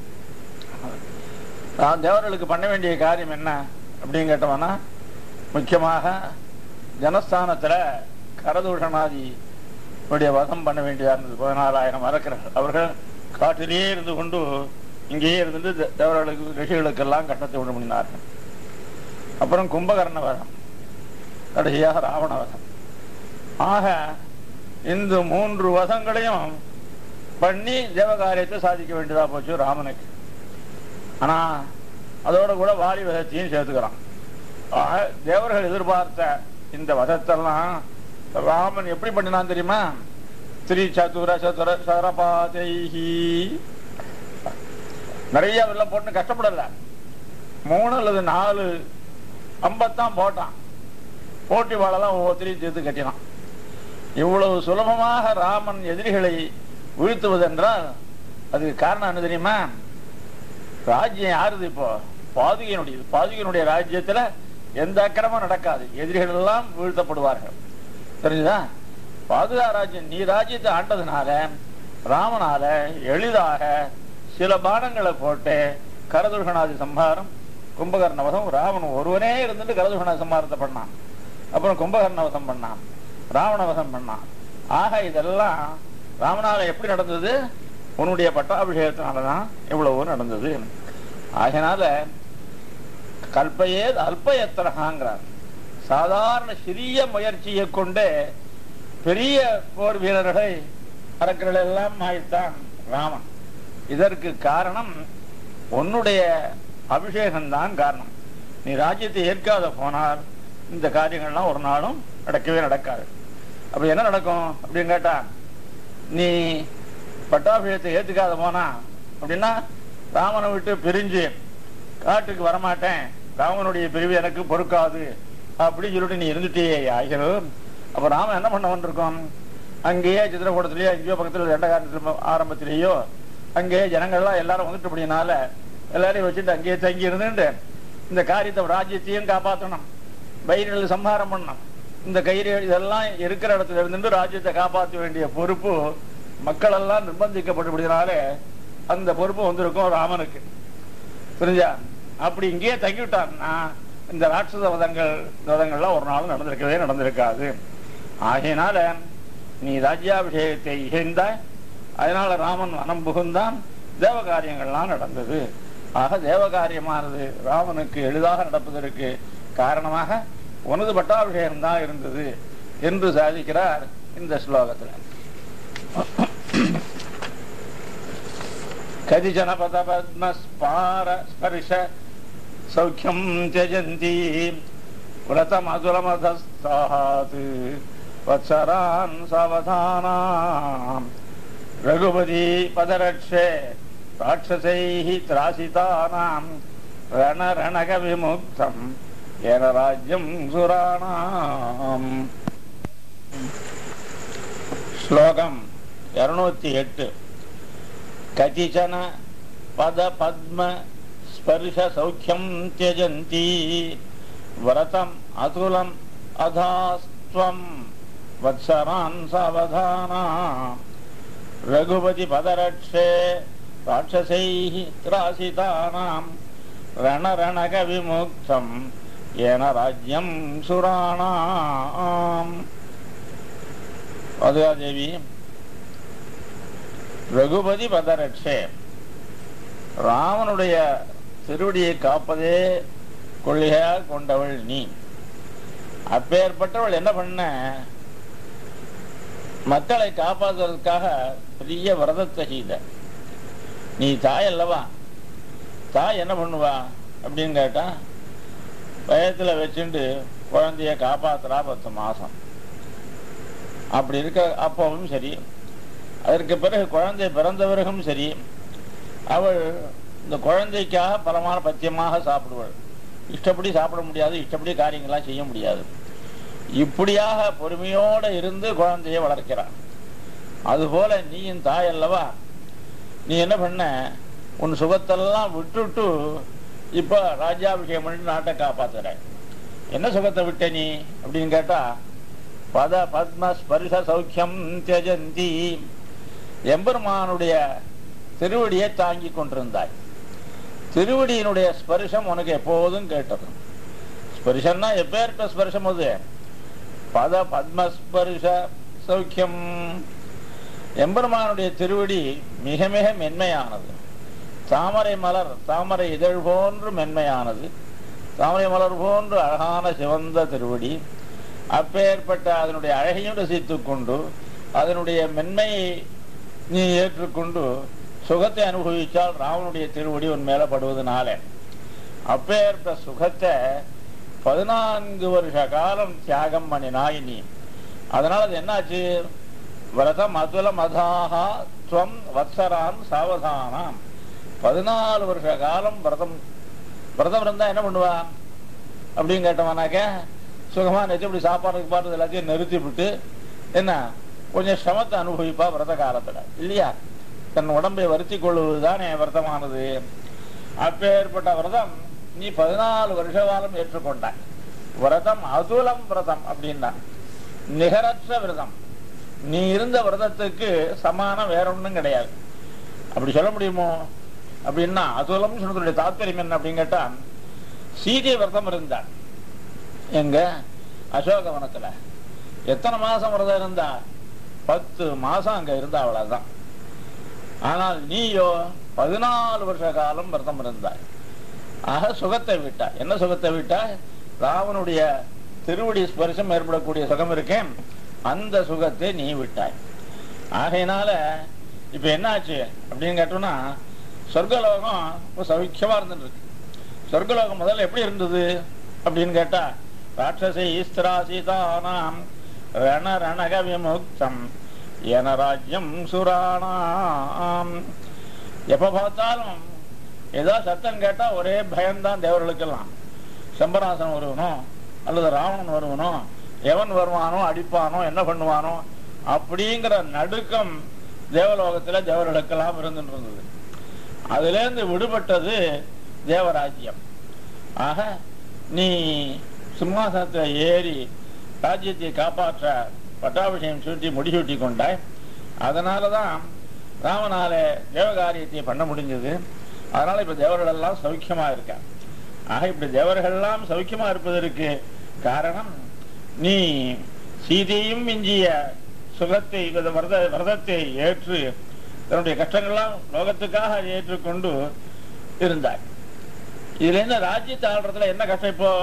நான் தேவர்களுக்கு பண்ண வேண்டிய காரியம் என்ன அப்படின்னு கேட்டோம்னா முக்கியமாக ஜனஸ்தானத்துல கரதூஷணாதி உடைய வதம் பண்ண வேண்டியதா இருந்தது பதினாலாயிரம் அரக்கர்கள் அவர்கள் காட்டிலேயே இருந்து கொண்டு இங்கேயே இருந்து தே- தேவர்களுக்கு ரிஷிகளுக்கெல்லாம் கட்டத்தை உண்டு பண்ணினார்கள் அப்புறம் கும்பகர்ண வதம் கடைசியாக ராவண வதம் ஆக இந்த மூன்று வதங்களையும் பண்ணி தேவகாரியத்தை சாதிக்க வேண்டியதா போச்சு ராமனுக்கு ஆனா அதோட கூட வாலி வதத்தையும் சேர்த்துக்கிறான் ஆக, தேவர்கள் எதிர்பார்த்த இந்த வதத்தெல்லாம் ராமன் எப்படி பண்ணினான் தெரியுமா திரி சதுர சதுர சரபாதைஹி நிறைய வெள்ளம் போட்டு கஷ்டப்படல மூணு அல்லது நாலு அம்பத்தான் போட்டான் போட்டி வாழலாம் ஒவ்வொருத்தரையும் சேர்த்து கட்டினான் இவ்வளவு சுலபமாக ராமன் எதிரிகளை வீழ்த்துவதென்றால் அதுக்கு காரணம் என்ன தெரியுமா ராஜ்யம் யாருது இப்போ பாதுகையினுடையது பாதுகையினுடைய ராஜ்யத்துல எந்த அக்கிரமும் நடக்காது எதிரிகள் எல்லாம் வீழ்த்தப்படுவார்கள் தெரிஞ்சுதா பாதுகா ராஜ்யம் நீ ராஜ்யத்தை ஆண்டதுனால ராமனால எளிதாக சில பானங்களை போட்டு கரதுஷனாதி சம்ஹாரம் கும்பகர்ணவசம் ராவணன் ஒருவனே இருந்துட்டு கரதுஷண சம்ஹாரத்தை பண்ணான் அப்புறம் கும்பகர்ணவசம் பண்ணான் ராவணவசம் பண்ணான் ஆக இதெல்லாம் ராமனால எப்படி நடந்தது உன்னுடைய பட்டாபிஷேகத்தினாலதான் இவ்வளவு நடந்தது ஆகையினால கல்பையே அல்பயத்திரகாங்கிறார் சாதாரண சிறிய முயற்சியை கொண்டே பெரிய போர் வீரர்களை அரக்கர்கள் எல்லாம் ஆயித்தான் ராமன் இதற்கு காரணம் உன்னுடைய அபிஷேகம்தான் காரணம் நீ ராஜ்யத்தை ஏற்காத போனால் இந்த காரியங்கள்லாம் ஒரு நாளும் நடக்கவே நடக்காது அப்ப என்ன நடக்கும் அப்படின்னு கேட்டா நீ பட்டாபிஷேகத்தை ஏத்துக்காத போனா அப்படின்னா ராமனை விட்டு பிரிஞ்சு காட்டுக்கு வரமாட்டேன் ராமனுடைய பிரிவு எனக்கு பொறுக்காது அப்படின்னு சொல்லிட்டு நீ இருந்துட்டே ஆகிறது அப்ப ராமன் என்ன பண்ண வந்திருக்கோம் அங்கேயே சித்திரக்கூடத்திலேயோ எங்கேயோ பக்கத்துல ரெண்டகாரத்துல ஆரம்பத்திலேயோ அங்கேயே ஜனங்கள்லாம் எல்லாரும் வந்துட்டு அப்படினால எல்லாரையும் வச்சுட்டு அங்கேயே தங்கி இருந்துட்டு இந்த காரியத்தை ராஜ்யத்தையும் காப்பாற்றணும் பயிர்கள் சம்ஹாரம் பண்ணணும் இந்த கயிறு இதெல்லாம் இருக்கிற இடத்துல இருந்துட்டு ராஜ்யத்தை காப்பாற்ற வேண்டிய பொறுப்பு மக்கள் எல்லாம் நிர்பந்திக்கப்பட்டபடினாலே அந்த பொறுப்பு வந்திருக்கும் ராமனுக்கு புரிஞ்சா அப்படி இங்கேயே தங்கி விட்டான்னா இந்த ராட்சத வதங்கள் வதங்கள்லாம் ஒரு நாளும் நடந்திருக்கவே நடந்திருக்காது ஆகையினால நீ ராஜ்யாபிஷேகத்தை இகழ்ந்தாய் அதனால ராமன் வனம் புகுந்தான் தேவ காரியங்கள்லாம் நடந்தது ஆக தேவ காரியமானது ராமனுக்கு எளிதாக நடப்பதற்கு காரணமாக உனது பட்டாபிஷேகம் தான் இருந்தது என்று சாதிக்கிறார் இந்த ஸ்லோகத்துல கதிஜன பத பத்மஸ்பார ஸ்பர்ஷ சௌக்கியம் தியஜந்தி விரதமதுரமதஸ்த சமர்த்தாத் வத்சரான் சவதானாம் ரகுபதி பதரட்சே ராட்சசைः திராசிதானாம் ரணரணக விமுக்தம் ஏன ராஜ்யம் சுராணாம் ஸ்லோகம் இருநூத்தி எட்டு கதிச்சன பத பத்ம ஸ்பர்ஷ சௌக்கியம் தியஜந்தி விரதம் அதுலம் அதாஸ்துவம் வத்சரான் சாவதானா ரகுபதி பதரட்சே ராட்சசைः திராசிதானாம் ரணரணக விமுக்தம் ஏன ராஜ்யம் சுராணாம் தேவி ரகுபதி பதரட்சே ராமனுடைய திருவடியை காப்பதே கொள்கையாக கொண்டவள் நீ அப்பேற்பட்டவள் என்ன பண்ண மக்களை காப்பாற்றுவதற்காக பெரிய விரதத்தை செய்த நீ தாய் அல்லவா தாய் என்ன பண்ணுவா அப்படின்னு கேட்டா பயத்துல வச்சுண்டு குழந்தைய காப்பாத்துறா பத்து மாசம் அப்படி இருக்க அப்பவும் சரி அதற்கு பிறகு குழந்தை பிறந்த பிறகும் சரி அவள் இந்த குழந்தைக்காக பலமான பத்தியமாக சாப்பிடுவாள் இஷ்டப்படி சாப்பிட முடியாது இஷ்டப்படி காரியங்கள்லாம் செய்ய முடியாது இப்படியாக பொறுமையோடு இருந்து குழந்தையை வளர்க்கிறான் அதுபோல நீயும் தாய் அல்லவா நீ என்ன பண்ண உன் சுகத்தெல்லாம் விட்டுட்டு இப்போ ராஜ்யாபிஷேகம் பண்ணி நாட்டை காப்பாத்துற என்ன சுகத்தை விட்ட நீ அப்படின்னு கேட்டா பத பத்ம ஸ்பரிச சௌக்கியம் தியஜந்தி எம்பெருமானுடைய திருவடியை தாங்கி கொண்டிருந்தாய் திருவடியினுடைய ஸ்பரிசம் உனக்கு எப்போதும் கேட்டது ஸ்பரிசம்னா எப்பேற்பட்ட ஸ்பரிசம் அது பத பத்மஸ்பரிச சௌக்கியம் எம்பெருமானுடைய திருவடி மிக மிக மென்மையானது தாமரை மலர் தாமரை இதழ் போன்று மென்மையானது தாமரை மலர் போன்று அழகான சிவந்த திருவடி அப்பேற்பட்ட அதனுடைய அழகையும் ரசித்துக் கொண்டு அதனுடைய மென்மையை நீ ஏற்றுக்கொண்டு சுகத்தை அனுபவித்தால் ராவனுடைய திருவடி உன் மேல படுவதனால அப்பேற்பட்ட சுகத்தை பதினான்கு வருஷ காலம் தியாகம் பண்ணினாய் நீ அதனால அது என்னாச்சு விரதம் அதுல மதாகா துவம் வத்சரான் சாவதானாம் பதினாலு வருஷ காலம் விரதம் விரதம் இருந்தா என்ன பண்ணுவான் அப்படின்னு கேட்டவனாக்க சுகமா நெச்சு இப்படி சாப்பாடு பாட்டு எல்லாத்தையும் நிறுத்தி விட்டு என்ன கொஞ்சம் சிரமத்தை அனுபவிப்பா விரத காலத்துல இல்லையா தன் உடம்பை வருத்தி கொள்வதுதானே விரதமானது அப்பேற்பட்ட விரதம் நீ பதினாலு வருஷ காலம் ஏற்றுக்கொண்டாய் விரதம் அதுலம் விரதம் அப்படின்னா நிகரற்ற விரதம் நீ இருந்த விரதத்துக்கு சமானம் வேற ஒண்ணும் கிடையாது அப்படி சொல்ல முடியுமோ அப்படின்னா அதுலம் சொன்னதுடைய தாத்பரியம் என்ன அப்படின்னு கேட்டா சீதை விரதம் இருந்தார் எங்க அசோகவனத்துல எத்தனை மாசம் விரதம் இருந்தா பத்து மாசம் அங்க இருந்தா அவ்வளவுதான் ஆனால் நீயோ பதினாலு வருஷ காலம் விரதம் இருந்தாய் ஆக சுகத்தை விட்டா என்ன சுகத்தை விட்டா ராவனுடைய திருவடி ஸ்பரிசம் ஏற்படக்கூடிய சுகம் இருக்கேன் அந்த சுகத்தை நீ விட்டாய் ஆகையினால இப்ப என்னாச்சு அப்படின்னு கேட்டோம்னா சொர்க்கலோகம் இப்போ சௌக்கியமா இருந்துட்டு இருக்கு சொர்க்கலோகம் முதல்ல எப்படி இருந்தது அப்படின்னு கேட்டா ராட்சசி ஈஸ்திராசிதானாம் ரண ரணக விமுக்தம் என ராஜ்யம் சுராணாம் எப்ப பார்த்தாலும் ஏதோ சத்தம் கேட்டா ஒரே பயம்தான் தேவர்களுக்கெல்லாம் சம்பராசனம் வருவனோ அல்லது ராவணன் வருவனோ எவன் வருவானோ அடிப்பானோ என்ன பண்ணுவானோ அப்படிங்கிற நடுக்கம் தேவலோகத்துல தேவர்களுக்கெல்லாம் இருந்துட்டு இருந்தது அதுல இருந்து விடுபட்டது தேவராஜ்யம் ஆக நீ சிம்மாசனத்துல ஏறி ராஜ்யத்தை காப்பாற்ற பட்டாபிஷேகம் சூட்டி முடிசூட்டி கொண்டாய் அதனாலதான் ராமனால தேவகாரியத்தை பண்ண முடிஞ்சது அதனால இப்ப தேவர்கள் எல்லாம் சௌக்கியமா இருக்கா ஆக இப்படி தேவர்கள் எல்லாம் சௌக்கியமா இருப்பதற்கு காரணம் நீ சீதையும் மிஞ்சிய சுகத்தை இந்த விரத விரதத்தை ஏற்று தன்னுடைய கஷ்டங்கள்லாம் லோகத்துக்காக ஏற்றுக்கொண்டு இருந்தார் இதுல என்ன ராஜ்யத்தை ஆள்றதுல என்ன கஷ்டம் இப்போ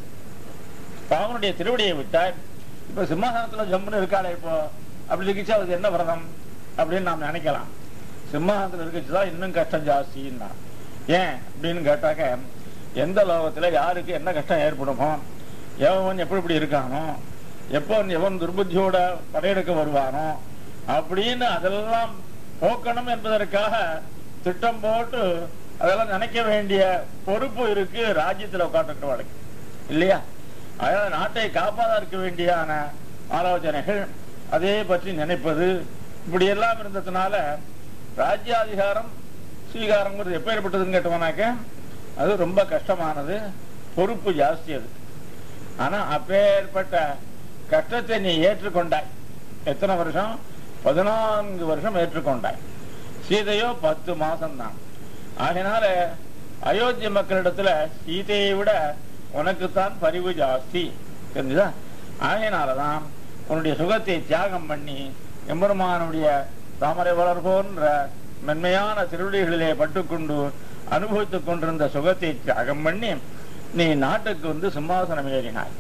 ராமனுடைய திருவடியை விட்டார் இப்ப சிம்மாசனத்துல ஜம்முன்னு இருக்காளே இப்போ அப்படி இருந்துச்சு அதுக்கு என்ன விரதம் அப்படின்னு நாம் நினைக்கலாம் சிம்மாசனத்துல இருக்குச்சுதான் இன்னும் கஷ்டம் ஜாஸ்தின்னா ஏன் அப்படின்னு கேட்டாக்க எந்த லோகத்துல யாருக்கு என்ன கஷ்டம் ஏற்படுமோ எவன் எப்படி இப்படி இருக்கானோ எப்போ எவன் துர்புத்தியோட படையெடுக்க வருவானோ அப்படின்னு அதெல்லாம் போக்கணும் என்பதற்காக திட்டம் போட்டு அதெல்லாம் நினைக்க வேண்டிய பொறுப்பு இருக்கு ராஜ்யத்துல உட்காந்துருக்கிறவளுக்கு இல்லையா அதனால நாட்டை காப்பாத இருக்க வேண்டியான ஆலோசனைகள் அதே பற்றி நினைப்பது இப்படி எல்லாம் இருந்ததுனால ராஜ்யாதிகாரம் ஸ்வீகாரங்கிறது எப்பேற்பட்டதுன்னு கேட்டோம்னாக்க அது ரொம்ப கஷ்டமானது பொறுப்பு ஜாஸ்தி அது ஆனா அப்பேற்பட்ட கஷ்டத்தை நீ ஏற்றுக்கொண்டாய் எத்தனை வருஷம் பதினான்கு வருஷம் ஏற்றுக்கொண்டாய் சீதையோ பத்து மாசம் தான் ஆகினால அயோத்தி மக்களிடத்துல சீதையை விட உனக்குத்தான் பரிவு ஜாஸ்தி தெரிஞ்சுதா ஆகையினாலதான் உன்னுடைய சுகத்தை தியாகம் பண்ணி எம்பெருமானுடைய தாமரை வளர் போன்ற மென்மையான திருவடிகளிலே பட்டுக்கொண்டு அனுபவித்துக் கொண்டிருந்த சுகத்தை தியாகம் பண்ணி நீ நாட்டுக்கு வந்து சிம்மாசனம் ஏறினாய்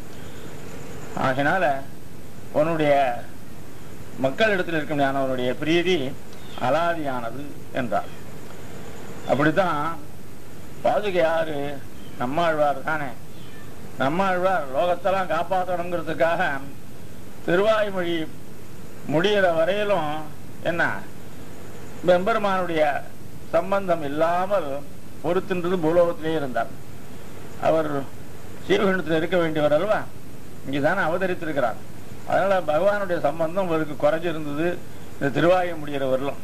ஆகினால உன்னுடைய மக்களிடத்தில் இருக்கும் அவனுடைய பிரீதி அலாதியானது என்றார் அப்படித்தான் பாதுகை யாரு நம்மாழ்வார் தானே நம்மாழ்வார் லோகத்தெல்லாம் காப்பாற்றணுங்கிறதுக்காக திருவாய்மொழி முடிகிற வரையிலும் என்ன பெம்பெருமானுடைய சம்பந்தம் இல்லாமல் பொறுத்தின்றது பூலோகத்திலே இருந்தார் அவர் சீவகண்டத்தில் இருக்க வேண்டியவர் அல்லவா இங்கதானே அவதரித்திருக்கிறார் அதனால பகவானுடைய சம்பந்தம் அவருக்கு குறைஞ்சிருந்தது இந்த திருவாயை முடிகிற வரலும்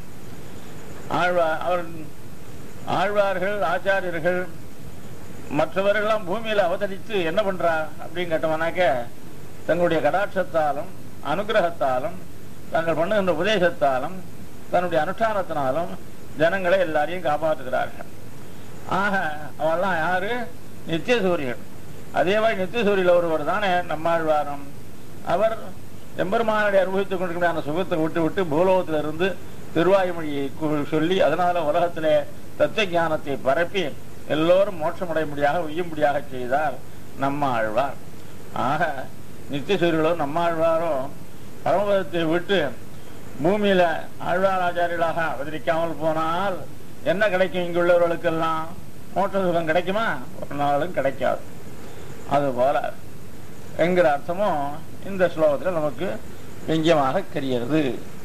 ஆழ்வார் அவர் ஆழ்வார்கள் ஆச்சாரியர்கள் மற்றவர்கள்லாம் பூமியில அவதரித்து என்ன பண்றா அப்படின்னு கேட்டோம்னாக்க தங்களுடைய கடாட்சத்தாலும் அனுகிரகத்தாலும் தாங்கள் பண்ணுகின்ற உபதேசத்தாலும் தன்னுடைய அனுஷ்டானத்தினாலும் ஜனங்களை எல்லாரையும் காப்பாற்றுகிறார்கள் ஆக அவெல்லாம் யாரு நித்திய சூரியன் அதே மாதிரி நித்திய சூரியல ஒருவர் தானே நம்மாழ்வாரம் அவர் எம்பெருமானுடைய அனுபவித்துக் கொண்டிருக்கிற சுகத்தை விட்டு விட்டு பூலோகத்திலிருந்து இருந்து திருவாய்மொழியை கு- சொல்லி அதனால உலகத்திலே தத்துவ ஞானத்தை பரப்பி எல்லோரும் மோட்சமடையும்படியாக உய்யும்படியாக செய்தார் நம்ம ஆழ்வார் ஆக நித்தியசூரியலோ நம்ம ஆழ்வாரோ பரமபதத்தை விட்டு பூமியில ஆழ்வார் ஆச்சாரியர்களாக அவதரிக்காமல் போனால் என்ன கிடைக்கும் இங்குள்ளவர்களுக்கெல்லாம் மோட்ச சுகம் கிடைக்குமா ஒரு நாளும் கிடைக்காது அதுபோல என்கிற அர்த்தமும் இந்த ஸ்லோகத்தில் நமக்கு வெங்கியமாக தெரிகிறது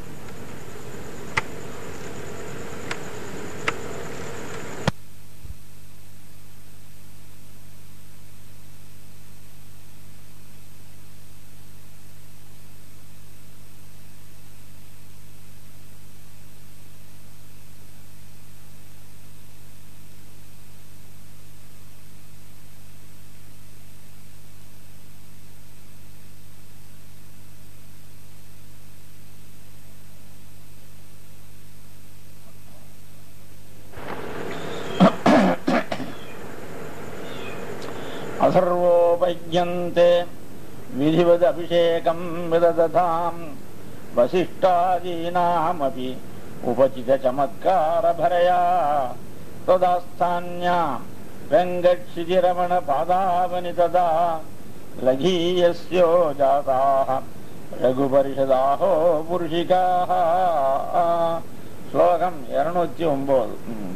असर्वोपज्ञन्ते विधिवदभिषेकं विदधताम् वसिष्ठादीनामपि उपचितचमत्कारभरया तदास्थान्याम् रङ्गक्षितिरमणपादावनि तदा लघीयस्यो जाताः रघुपरिषदाहो पुरुषिकाः श्लोकम् இருநூத்தி ஒன்பது ம்.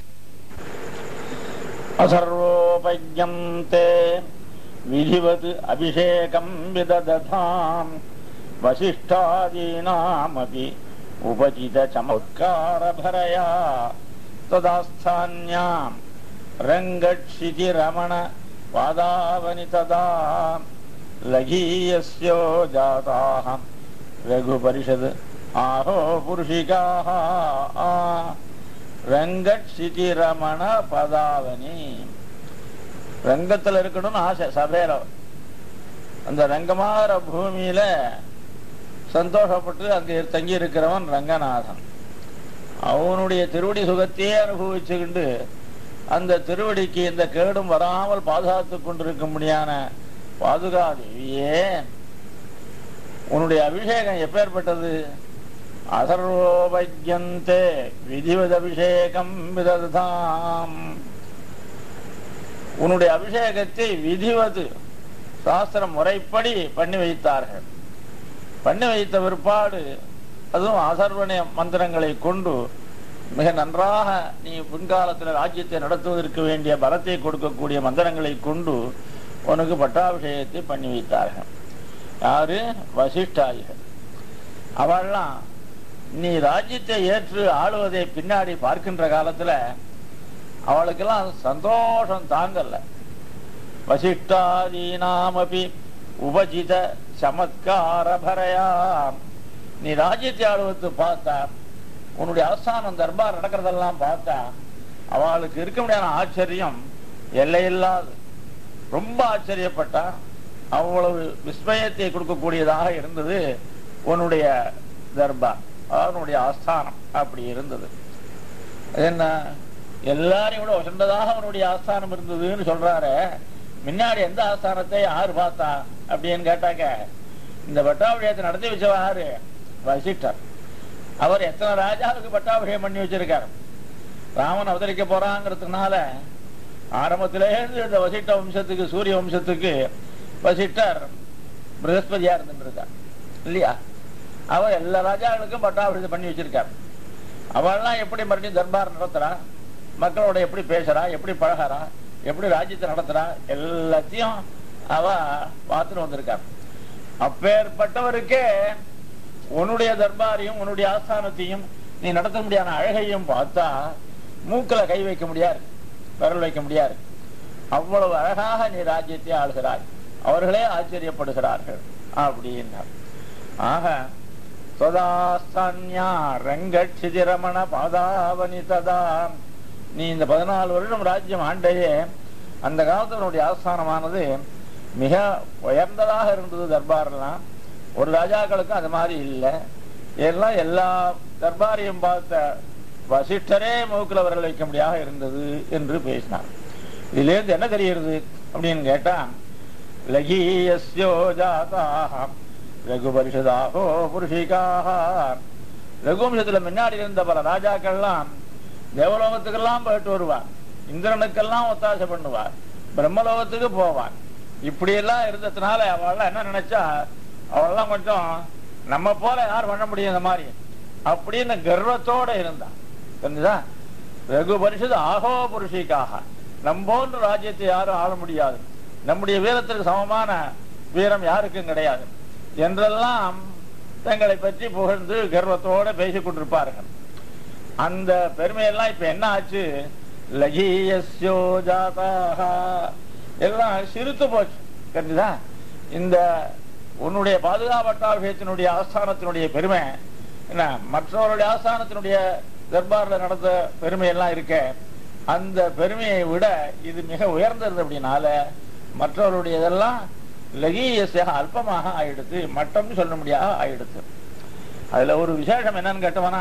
असर्वोपज्ञम् ते विधिवत् अभिषेकम् विदधताम् वसिष्ठादीनामपि उपचितचमत्कारभरया तदास्थान्याम् रङ्गक्षितिरमण पादावनि तदा लघीयस्यो जाताः रघुपरिषद् आहो पुरुषिकाः ரங்கட்சிதி ரமண பதாவனி ரங்கத்துல இருக்கணும்னு ஆசை சபையில அந்த ரங்கமாகிற பூமியில சந்தோஷப்பட்டு அங்க தங்கி இருக்கிறவன் ரங்கநாதன் அவனுடைய திருவடி சுகத்தையே அனுபவிச்சுக்கிண்டு அந்த திருவடிக்கு இந்த கேடும் வராமல் பாதுகாத்து கொண்டிருக்கும்படியான பாதுகாதேவியே உன்னுடைய அபிஷேகம் எப்பேற்பட்டது அதர்வோபஜ்யந்தே விதிவதபிஷேகம் விததாம் உன்னுடைய அபிஷேகத்தை விதிவது சாஸ்திர முறைப்படி பண்ணி வைத்தார்கள் பண்ணி வைத்த பிற்பாடு அதுவும் அசர்வண மந்திரங்களை கொண்டு மிக நன்றாக நீ பின்காலத்தில் ராஜ்யத்தை நடத்துவதற்கு வேண்டிய பலத்தை கொடுக்கக்கூடிய மந்திரங்களை கொண்டு உனக்கு பட்டாபிஷேகத்தை பண்ணி வைத்தார்கள் யாரு வசிஷ்டாயிகள் அவள்லாம் நீ ராஜ்யத்தை ஏற்று ஆளுவதை பின்னாடி பார்க்கின்ற காலத்துல அவளுக்கெல்லாம் சந்தோஷம் தாங்கல்ல வசிஷ்டாதீனாமபி உபஜித சமத்காரபரையா நீ ராஜ்யத்தை ஆளுவது பார்த்தா உன்னுடைய ஆஸ்தானம் தர்பார் நடக்கிறதெல்லாம் பார்த்தா அவளுக்கு இருக்க முடியாத ஆச்சரியம் எல்லையில்லாது ரொம்ப ஆச்சரியப்பட்டா அவ்வளவு விஸ்மயத்தை கொடுக்கக்கூடியதாக இருந்தது உன்னுடைய தர்பார் அவனுடைய ஆஸ்தானம் அப்படி இருந்தது அது என்ன எல்லாரையும் விட உசந்ததாக அவனுடைய ஆஸ்தானம் இருந்ததுன்னு சொல்றாரு முன்னாடி எந்த ஆஸ்தானத்தை யாரு பார்த்தா அப்படின்னு கேட்டாக்க இந்த பட்டாபிஷேகத்தை நடத்தி வச்சவ யாரு வசிஷ்டர் அவர் எத்தனை ராஜாவுக்கு பட்டாபிஷேகம் பண்ணி வச்சிருக்காரு ராமன் அவதரிக்க போறாங்கிறதுனால ஆரம்பத்திலே இருந்து இந்த வசிஷ்ட வம்சத்துக்கு சூரிய வம்சத்துக்கு வசிஷ்டர் பிரகஸ்பதியா இருந்துட்டு இருக்கார் இல்லையா அவர் எல்லா ராஜாக்களுக்கும் பட்டாபிஷேகம் பண்ணி வச்சிருக்கார் அவள்லாம் எப்படி மறுபடியும் தர்பார் நடத்துறா மக்களோட எப்படி பேசுறா எப்படி பழகிறா எப்படி ராஜ்யத்தை நடத்துறா எல்லாத்தையும் அவ பார்த்துட்டு வந்திருக்கார் அப்பேற்பட்டவருக்கே உன்னுடைய தர்பாரையும் உன்னுடைய ஆஸ்தானத்தையும் நீ நடத்த முடியாத அழகையும் பார்த்தா மூக்கல கை வைக்க முடியாது விரல் வைக்க முடியாது அவ்வளவு அழகாக நீ ராஜ்யத்தை ஆளுகிறாய் அவர்களே ஆச்சரியப்படுகிறார்கள் அப்படின்னார் ஆக சொதாஸ்தான்யா ரங்கட்சிதிரமண பாதாவனி ததா நீ இந்த பதினாலு வருடம் ராஜ்யம் ஆண்டையே அந்த காலத்தினுடைய ஆஸ்தானமானது மிக உயர்ந்ததாக இருந்தது தர்பார்லாம் ஒரு ராஜாக்களுக்கும் அது மாதிரி இல்லை எல்லாம் எல்லா தர்பாரையும் பார்த்த வசிஷ்டரே மூக்கில் விரல் வைக்க முடியாத இருந்தது என்று பேசினார் இதிலேருந்து என்ன தெரிகிறது அப்படின்னு கேட்டா லகீயஸ்யோ ஜாதாக ரகு பரிஷதாகோ புருஷிகாக ரகுவம்சத்துல முன்னாடி இருந்த பல ராஜாக்கள்லாம் தேவலோகத்துக்கெல்லாம் போயிட்டு வருவார் இந்திரனுக்கெல்லாம் ஒத்தாசை பண்ணுவார் பிரம்மலோகத்துக்கு போவார் இப்படி எல்லாம் இருந்ததுனால அவள்லாம் என்ன நினைச்சா அவள்லாம் கொஞ்சம் நம்ம போல யார் பண்ண முடியும் இந்த மாதிரி அப்படின்னு கர்வத்தோட இருந்தான் தெரிஞ்சுதா ரகு பரிஷது ஆகோ புருஷிக்காக நம்போன்ற ராஜ்யத்தை யாரும் ஆள முடியாது நம்முடைய வீரத்திற்கு சமமான வீரம் யாருக்கும் கிடையாது என்றெல்லாம் தங்களை பற்றி புகழ்ந்து கர்வத்தோட பேசிக் கொண்டிருப்பார்கள் அந்த பெருமையெல்லாம் இப்ப என்ன ஆச்சு லகீயஸ்யோ ஜாதாக எல்லாம் சிரித்து போச்சு தெரிஞ்சுதா இந்த உன்னுடைய பாதுகாப்பட்டாபிஷேகத்தினுடைய ஆஸ்தானத்தினுடைய பெருமை என்ன மற்றவருடைய ஆஸ்தானத்தினுடைய தர்பார்ல நடந்த பெருமை எல்லாம் இருக்க அந்த பெருமையை விட இது மிக உயர்ந்தது அப்படின்னால மற்றவருடைய இதெல்லாம் லகீயசியாக அல்பமாக ஆயிடுத்து மட்டம்னு சொல்ல முடியாத ஆயிடுத்து அதுல ஒரு விசேஷம் என்னன்னு கேட்டவனா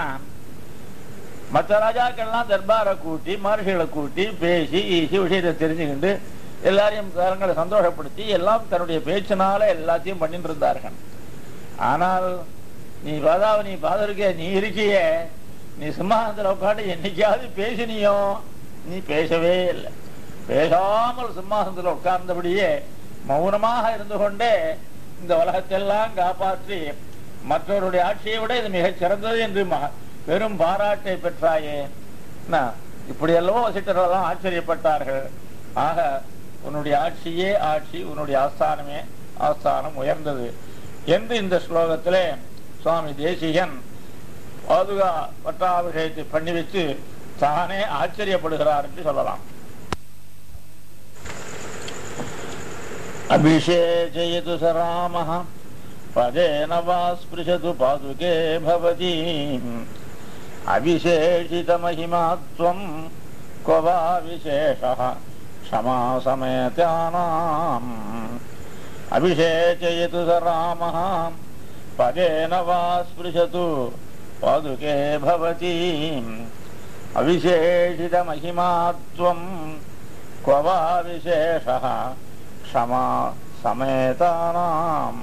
மற்ற ராஜாக்கள்லாம் தர்பாரை கூட்டி மகர்ஷிகளை கூட்டி பேசி ஈசி விஷயத்தை தெரிஞ்சுக்கிண்டு எல்லாரையும் தரங்களை சந்தோஷப்படுத்தி எல்லாம் தன்னுடைய பேச்சினால எல்லாத்தையும் பண்ணிட்டு இருந்தார்கள் ஆனால் நீ பாதாவ நீ பாதருக்கே நீ இருக்கியே நீ சிம்மாசனத்தில் உட்காந்து என்னைக்காவது பேசினியோ நீ பேசவே இல்லை பேசாமல் சிம்மாசனத்தில் உட்கார்ந்தபடியே மௌனமாக இருந்து கொண்டே இந்த உலகத்தெல்லாம் காப்பாற்றி மற்றவருடைய ஆட்சியை விட இது மிகச் சிறந்தது என்று ம- பெரும் பாராட்டை பெற்றாயே என்ன, இப்படி அல்லவோ வசிட்டரெல்லாம் ஆச்சரியப்பட்டார்கள் ஆக உன்னுடைய ஆட்சியே ஆட்சி உன்னுடைய ஆஸ்தானமே ஆஸ்தானம் உயர்ந்தது என்று இந்த ஸ்லோகத்திலே சுவாமி தேசிகன் பாதுகா பட்டாபிஷேகத்தை பண்ணி வச்சு தானே ஆச்சரியப்படுகிறார் என்று சொல்லலாம் अभिषेचयतु स रामः पदेन वा स्पृशतु पादुके भवति अविशेषितमहिमा त्वं क्व वा विशेषः क्षमासमेत्यानाम् अभिषेचयतु स रामः पदेन वा स्पृशतु पादुके भवति अविशेषितमहिमा त्वं क्व वा विशेषः க்ஷமா சமேதானாம்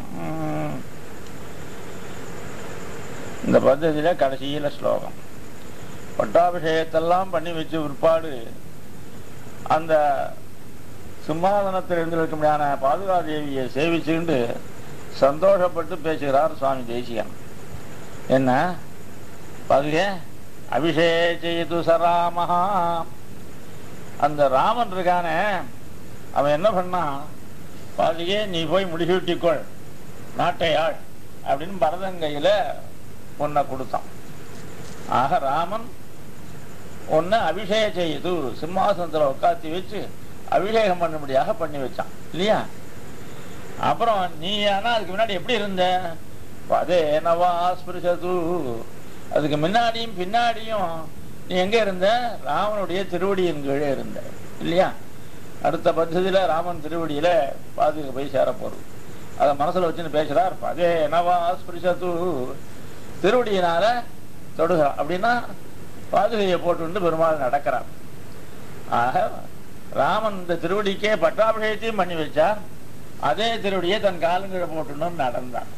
இந்த பద్ధதியில கடைசியில ஸ்லோகம் பட்டாபிஷேகத்தெல்லாம் பண்ணி வச்ச பிற்பாடு அந்த சிம்மாதனத்தில் இருந்திருக்க முடியாத பாதுகாதேவியை சேவிச்சுண்டு சந்தோஷப்பட்டு பேசுகிறார் சுவாமி தேசிகன் என்ன பாதுகே அபிஷேகிது சராமஹா அந்த ராமன் இருக்கானே அவன் என்ன பண்ணான் பாதியே நீ போய் முடிசூட்டிக்கொள் நாட்டையாள் அப்படின்னு பரதங்கையில உன்னை கொடுத்தான் ஆக ராமன் உன்னை அபிஷேகம் செய்து சிம்மாசனத்துல உட்காத்தி வச்சு அபிஷேகம் பண்ணும்படியாக பண்ணி வச்சான் இல்லையா அப்புறம் நீ ஆனா அதுக்கு முன்னாடி எப்படி இருந்த அதே நவா ஸ்பிருஷது அதுக்கு முன்னாடியும் பின்னாடியும் நீ எங்க இருந்த ராமனுடைய திருவடியின் கீழே இருந்த இல்லையா அடுத்த பద్ధதியில ராமன் திருவடியில பாதுகா போய் சேர போறது அதை மனசுல வச்சுன்னு பேசுறார் அதே நவா ஸ்பிருஷது திருவடியினால தொடுகிறார் அப்படின்னா பாதுகையை போட்டு பெருமாள் நடக்கிறார் ஆக ராமன் இந்த திருவடிக்கே பட்டாபிஷேகத்தையும் பண்ணி வச்சார் அதே திருவடியை தன் காலுங்கிற போட்டுன்னு நடந்தான்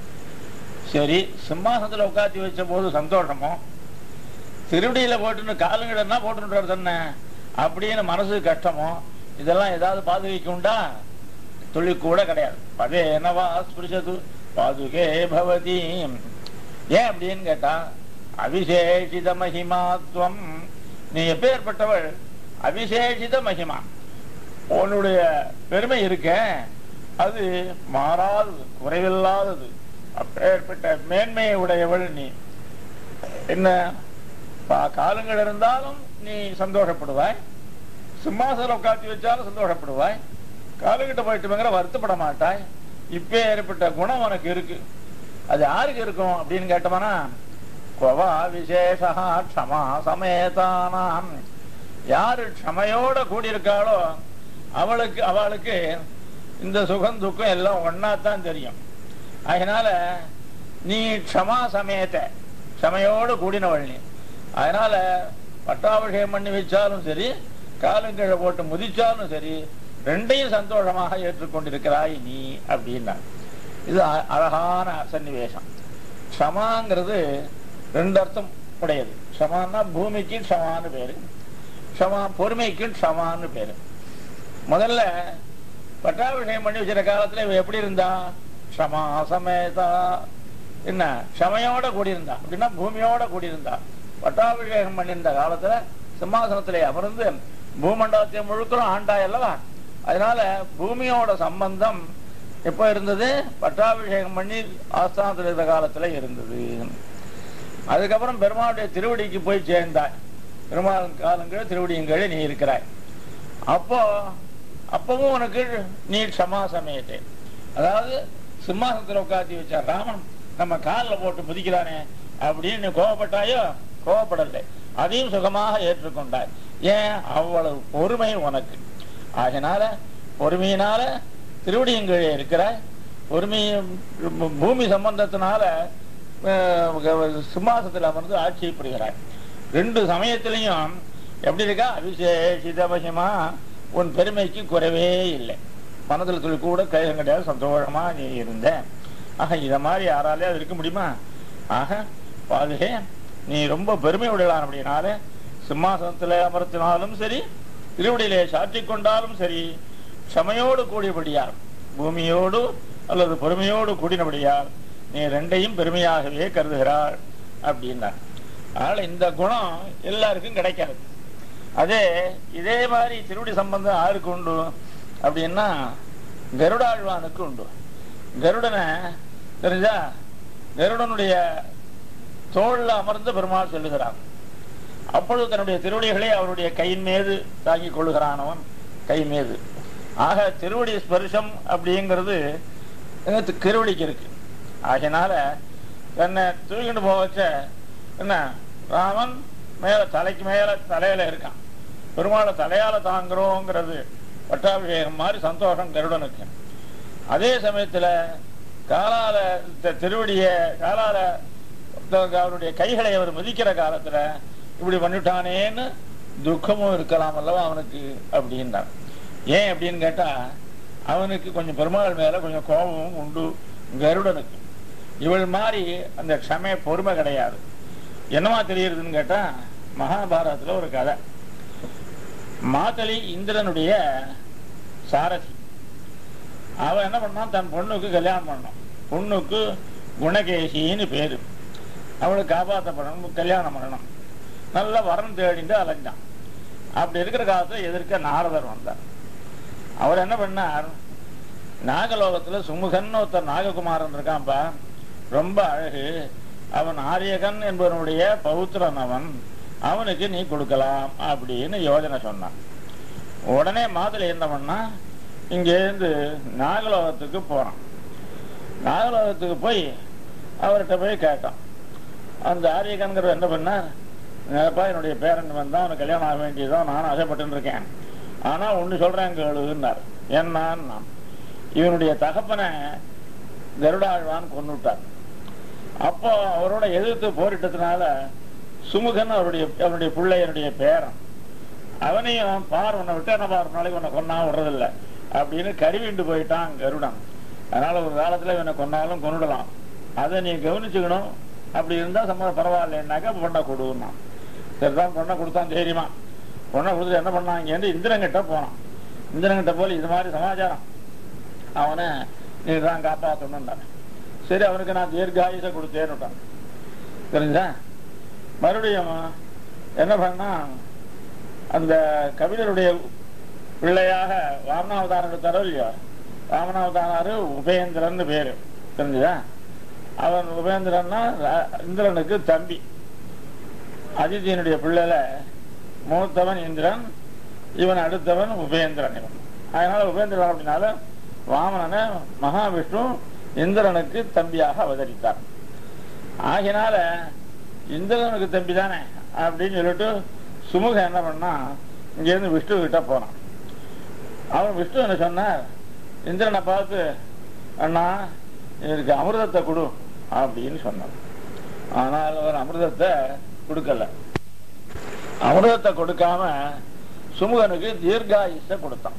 சரி சிம்மாசனத்துல உட்காத்தி வச்ச போது சந்தோஷமோ திருவடியில போட்டுன்னு காலுங்கிடன்னா போட்டுன்றார் தானே அப்படின்னு மனசு கஷ்டமோ இதெல்லாம் ஏதாவது பாதுகைக்கு உண்டா துளி கூட கிடையாது பதே என்னவா ஸ்பிருஷது பாதுகே பவதி ஏன் அப்படின்னு கேட்டா அவிசேஷித மகிமாத்வம் நீ எப்பேற்பட்டவள் அவிசேஷித மகிமா உன்னுடைய பெருமை இருக்க அது மாறாதது குறைவில்லாதது அப்பேற்பட்ட மேன்மையை உடையவள் நீ என்ன பா- காலங்கள் இருந்தாலும் நீ சந்தோஷப்படுவாய் சிம்மாசனம் உட்காத்தி வச்சாலும் சந்தோஷப்படுவாய் காலங்கிட்ட போயிட்டுங்கிற வருத்தப்பட மாட்டாய் இப்பே ஏற்பட்ட குணம் உனக்கு இருக்கு அது யாருக்கு இருக்கும் அப்படின்னு கேட்டோம்னா கொவா விசேஷா க்ஷமா சமேதானாம் யாரு க்ஷமையோட கூடியிருக்காளோ அவளுக்கு அவளுக்கு இந்த சுகம் துக்கம் எல்லாம் ஒன்னா தான் தெரியும் அதனால நீ க்ஷமா சமேத க்ஷமையோடு கூடினவள் நீ அதனால பட்டாபிஷேகம் பண்ணி வச்சாலும் சரி காலங்கீழ போட்டு முதிச்சாலும் சரி ரெண்டையும் சந்தோஷமாக ஏற்றுக்கொண்டிருக்கிறாய் நீ அப்படின்னா இது அ- அழகான சன்னிவேசம் க்ஷமாங்கிறது ரெண்டு அர்த்தம் உடையது க்ஷமான்னா பூமிக்கு க்ஷமான்னு பேரு க்ஷமா பொறுமைக்கு க்ஷமான்னு பேரு முதல்ல பட்டாபிஷேகம் பண்ணி வச்சிருக்க காலத்துல இவ எப்படி இருந்தா க்ஷமா சமேதா என்ன க்ஷமையோட கூடியிருந்தா அப்படின்னா பூமியோட கூடியிருந்தா பட்டாபிஷேகம் பண்ணியிருந்த காலத்துல சிம்மாசனத்திலே அமர்ந்து பூமண்டலத்தை முழுக்கிறோம் ஆண்டா அல்லவா அதனால பூமியோட சம்பந்தம் எப்போ இருந்தது பட்டாபிஷேகம் பண்ணி ஆஸ்தானத்தில் இருந்த காலத்துல இருந்தது அதுக்கப்புறம் பெருமாளுடைய திருவடிக்கு போய் சேர்ந்தாய் பெருமாள் காலங்கள் திருவடியங்களே நீ இருக்கிறாய் அப்போ அப்பவும் உனக்கு நீ க்ஷமா சமயத்தை அதாவது சிம்மாசனத்துல உட்காத்தி வச்ச ராமன் நம்ம காலில் போட்டு முதிக்கிறானே அப்படின்னு நீ கோவப்பட்டாயோ கோவப்படலை அதையும் சுகமாக ஏற்றுக்கொண்டாய் ஏன் அவ்வளவு பொறுமை உனக்கு ஆகினால பொறுமையினால திருவடியங்கீழே இருக்கிறாய் பொறுமை பூமி சம்பந்தத்தினால அஹ், சிம்மாசனத்தில் அமர்ந்து ஆட்சி புரிகிறாய் ரெண்டு சமயத்திலையும் எப்படி இருக்கா அபிஷேஷித மகிமா உன் பெருமைக்கு குறைவே இல்லை மனதில் துளி கூட கையம் கிடையாது சந்தோஷமா நீ இருந்த ஆக இத மாதிரி யாராலே அது இருக்க முடியுமா ஆக பாதுகே நீ ரொம்ப பெருமை உடையலான் அப்படின்னால சிம்மாசனத்தில் அமர்த்தினாலும் சரி திருவடியிலே சாற்றிக் கொண்டாலும் சரி க்ஷமையோடு கூடியபடியார் பூமியோடு அல்லது பொறுமையோடு கூடினபடியார் நீ ரெண்டையும் பெருமையாகவே கருதுகிறாள் அப்படின்னார் அதனால இந்த குணம் எல்லாருக்கும் கிடைக்காது அதே இதே மாதிரி திருவடி சம்பந்தம் யாருக்கு உண்டு அப்படின்னா கருடாழ்வானுக்கு உண்டு கருடனை தெரிஞ்சா கருடனுடைய தோல்ல அமர்ந்து பெருமாள் சொல்லுகிறான் அப்பொழுது தன்னுடைய திருவடிகளை அவருடைய கையின் மீது தாங்கிக் கொள்ளுகிறானவன் கை மீது ஆக திருவடி ஸ்பர்ஷம் அப்படிங்கிறது இந்த தி- திருவடிக்கு இருக்கு ஆகையினால தன்னை தூக்கிட்டு போக வச்ச என்ன ராமன் மேல தலைக்கு மேல தலையில இருக்கான் பெருமாளை தலையால தாங்குறோங்கிறது பட்டாபிஷேகம் மாதிரி சந்தோஷம் கருடனுக்கு அதே சமயத்துல காலால த- திருவடிய காலால த- அவருடைய கைகளை அவர் மிதிக்கிற காலத்துல இப்படி பண்ணிட்டானேன்னு துக்கமும் இருக்கலாம் அல்லவா அவனுக்கு அப்படின்றான் ஏன் அப்படின்னு கேட்டா அவனுக்கு கொஞ்சம் பெருமாள் மேல கொஞ்சம் கோபமும் உண்டு கருடனுக்கு இவள் மாதிரி அந்த க்ஷம பொறுமை கிடையாது என்னவா தெரியுதுன்னு கேட்டா மகாபாரதத்துல ஒரு கதை மாதளி இந்திரனுடைய சாரதி அவன் என்ன பண்ணான் தன் பொண்ணுக்கு கல்யாணம் பண்ணான் பொண்ணுக்கு குணகேசின்னு பேரு அவளுக்கு காப்பாற்றப்படணும் கல்யாணம் பண்ணணும் நல்ல வரம் தேடிட்டு அலைஞ்சான் அப்படி இருக்கிற காலத்துல எதிர்க்க நாரதர் வந்தார் அவர் என்ன பண்ணார் நாகலோகத்துல சுமுகன் ஒருத்தர் நாககுமாரன் இருக்கான்பா ரொம்ப அழகு அவன் ஆரியகன் என்பவனுடைய பௌத்திரன் அவன் அவனுக்கு நீ கொடுக்கலாம் அப்படின்னு யோஜனை சொன்னான் உடனே மாதிரி என்ன பண்ணா இங்கேருந்து நாகலோகத்துக்கு போறான் நாகலோகத்துக்கு போய் அவர்கிட்ட போய் கேட்டான் அந்த ஆரியகன்கிற என்ன பண்ணார் "என்னப்பா, என்னுடைய பேரன் வந்தா அவனுக்கு கல்யாணம் ஆக வேண்டியதான் நானும் ஆசைப்பட்டு இருக்கேன் ஆனா ஒண்ணு சொல்றேன் கேளுன்னார் என்னன்னா இவனுடைய தகப்பனை கருடாழ்வான் கொன்னுட்டார் அப்போ அவரோட எதிர்த்து போரிட்டதுனால சுமுகன் அவருடைய அவருடைய பிள்ளையனுடைய பேரன் அவனையும் பார் உன்னை விட்டு என்ன பார் ஒரு நாளைக்கு உன்னை கொன்னா விடுறதில்ல அப்படின்னு கருவிண்டு போயிட்டான் கருடன் அதனால ஒரு காலத்துல இவனை கொன்னாலும் கொன்னுடலாம் அதை நீ கவனிச்சுக்கணும் அப்படி இருந்தா சம்மதம் பரவாயில்லைன்னாக்கா பொண்ணை கொடுன்னா சரிதான் பொண்ணை கொடுத்தான் தைரியமா பொண்ணை கொடுத்து என்ன பண்ணான் இங்கேருந்து இந்திரங்கிட்ட போனான் இந்திரங்கிட்ட போல இது மாதிரி சமாச்சாரம் அவனை நீ தான் காப்பாற்றணும்னார் சரி அவனுக்கு நான் தீர்காயுச கொடுத்தேன்னுட்டான் தெரிஞ்சா மறுபடியும் என்ன பண்ணா அந்த கபிலருடைய பிள்ளையாக வாமனாவதாரம் எடுத்தாரோ இல்லையோ வாமனாவதாராரு உபேந்திரன் பேரு தெரிஞ்சுதா அவன் உபேந்திரன்னா ர- இந்திரனுக்கு தம்பி அதித்தியனுடைய பிள்ளைல மூத்தவன் இந்திரன் இவன் அடுத்தவன் உபேந்திரன் இவன் அதனால உபேந்திரன் அப்படின்னால வாமனனை மகாவிஷ்ணு இந்திரனுக்கு தம்பியாக அவதரித்தார் ஆகினால இந்திரனுக்கு தம்பி தானே அப்படின்னு சொல்லிட்டு சுமுக என்ன பண்ணா இங்கேருந்து விஷ்ணு கிட்ட போனான் அவன் விஷ்ணு என்ன சொன்னார் இந்திரனை பார்த்து அண்ணா எனக்கு அமிர்தத்தை கொடு அப்படின்னு சொன்னான் ஆனால் அவர் அமிர்தத்தை கொடுக்கல அமிர்தத்தை கொடுக்காம சுமுகனுக்கு தீர்காயுஷ கொடுத்தான்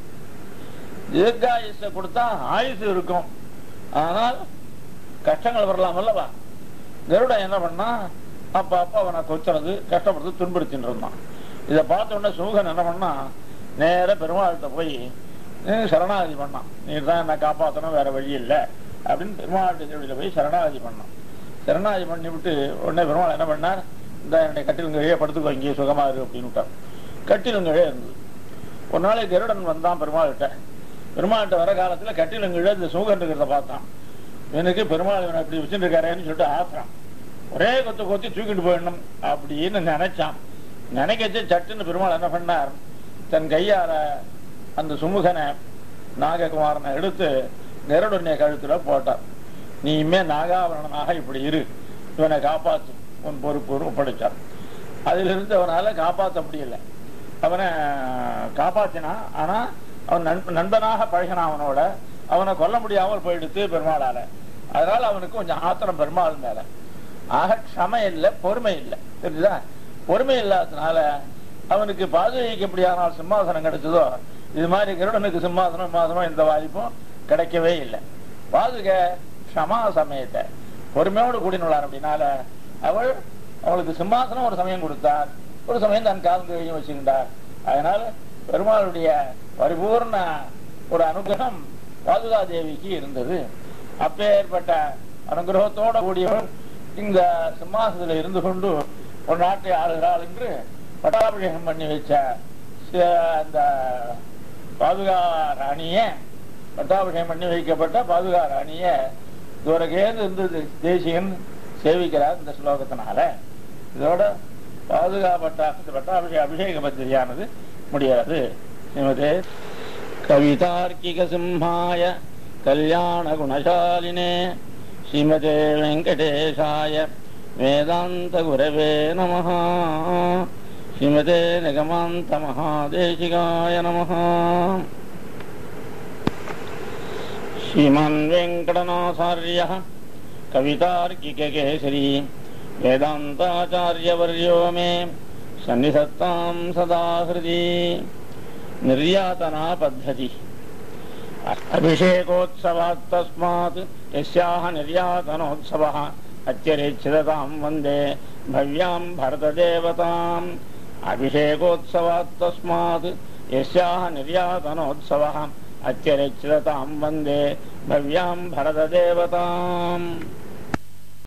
தீர்காயுஷ கொடுத்தா ஆயுசு இருக்கும் ஆனால் கஷ்டங்கள் வரலாம் அல்லவா கருடன் என்ன பண்ணா அப்ப அப்ப அவனை கொச்சுறது கஷ்டப்படுறது துன்புறுத்தின்னு இருந்தான் இதை பார்த்த உடனே சுமுகன் என்ன பண்ணா நேர பெருமாள்கிட்ட போய் "நீ சரணாகதி பண்ணான் நீ தான் என்ன காப்பாற்றணும் வேற வழி இல்லை அப்படின்னு பெருமாள்கிட்ட திருவடியில போய் சரணாகதி பண்ணான் சரணாகதி பண்ணி விட்டு உடனே பெருமாள் என்ன பண்ணார் இந்த என்னுடைய கட்டிலுங்கழையே படுத்துக்கோ இங்கே சுகமா இரு அப்படின்னு விட்டார் கட்டிலுங்கழே இருந்தது ஒரு நாளைக்கு கருடன் வந்தான் பெருமாள்கிட்ட பெருமாள்கிட்ட வர காலத்துல கட்டிலுங்கழ இந்த சுமுகன் இருக்கிறத பார்த்தான் எனக்கு பெருமாள் இவனை இப்படி வச்சுட்டு இருக்காரேன்னு சொல்லிட்டு ஆத்திரம் ஒரே கொத்து கொத்தி தூக்கிட்டு போயிடணும் அப்படின்னு நினைச்சான் நினைக்கச்சு சட்டுன்னு பெருமாள் என்ன பண்ணார் தன் கையால அந்த சுமுகனை நாககுமாரனை எடுத்து கருடனுடைய கழுத்துல போட்டார் நீ இனிமே நாகாவரணனாக இப்படி இரு இவனை காப்பாத்து உன் பொறுப்பு ஒப்படைச்சார் அதிலிருந்து அவனால காப்பாற்ற முடியல அவனை காப்பாத்தினான் ஆனா அவன் நண்ப- நண்பனாக பழகினான் அவனோட அவனை கொல்ல முடியாமல் போயிடுத்து பெருமாளால அதனால அவனுக்கு கொஞ்சம் ஆத்திரம் பெருமாள் மேல ஆக க்ஷம இல்லை பொறுமை இல்லை தெரியுதா பொறுமை இல்லாததுனால அவனுக்கு பாதுகாக்க எப்படியானால் சிம்மாசனம் கிடைச்சதோ இது மாதிரி கருடனுக்கு சிம்மாசனம் சிம்மாசனம் இந்த வாய்ப்பும் கிடைக்கவே இல்லை பாதுக க்ஷமா சமயத்தை பொறுமையோடு கூடினுள்ளார் அப்படின்னால அவள் அவளுக்கு சிம்மாசனம் ஒரு சமயம் கொடுத்தார் ஒரு சமயம் தன் கால் கழியும் வச்சுக்கிட்டார் அதனால பெருமாளுடைய பரிபூர்ண ஒரு அனுகிரகம் பாதுகா தேவிக்கு இருந்தது அப்பேற்பட்ட அனுகிரகத்தோட கூடியவள் இந்த சிம்மாசனத்தில் இருந்து கொண்டு ஒரு நாட்டை ஆளுகிறாள் என்று பட்டாபிஷேகம் பண்ணி வச்ச சி- அந்த பாதுகா ராணிய பட்டாபிஷேகம் பண்ணி வைக்கப்பட்ட பாதுகா ராணிய தூரகேந்து இருந்து தேசியன் சேவிக்கிறார் இந்த ஸ்லோகத்தினால இதோட பாதுகாப்பட்ட பட்டாபிஷேக அபிஷேக பத்திரியானது முடியாது ஸ்ரீமதே கவிதார்க்கிக சிம்ஹாய கல்யாண குணசாலினே ஸ்ரீமதே வெங்கடேஷாய வேதாந்த குரவே நம ஸ்ரீமதே நிகமாந்த மகாதேசிகாய நம श्रीमान् वेङ्कटनाथार्यः कवितार्किककेसरी वेदान्ताचार्यवर्यो मे सन्निधत्तां सदा हृदि निर्यातना पद्धति अभिषेकोत्सवात् तस्मात् यस्याः निर्यातनोत्सवः अत्यरेच्छिदतां वन्दे भव्यां भरतदेवताम् अभिषेकोत्सवात् तस्मात् यस्याः निर्यातनोत्सवः अत्यरेच्छिदतां वन्दे भव्यां भरतदेवताम्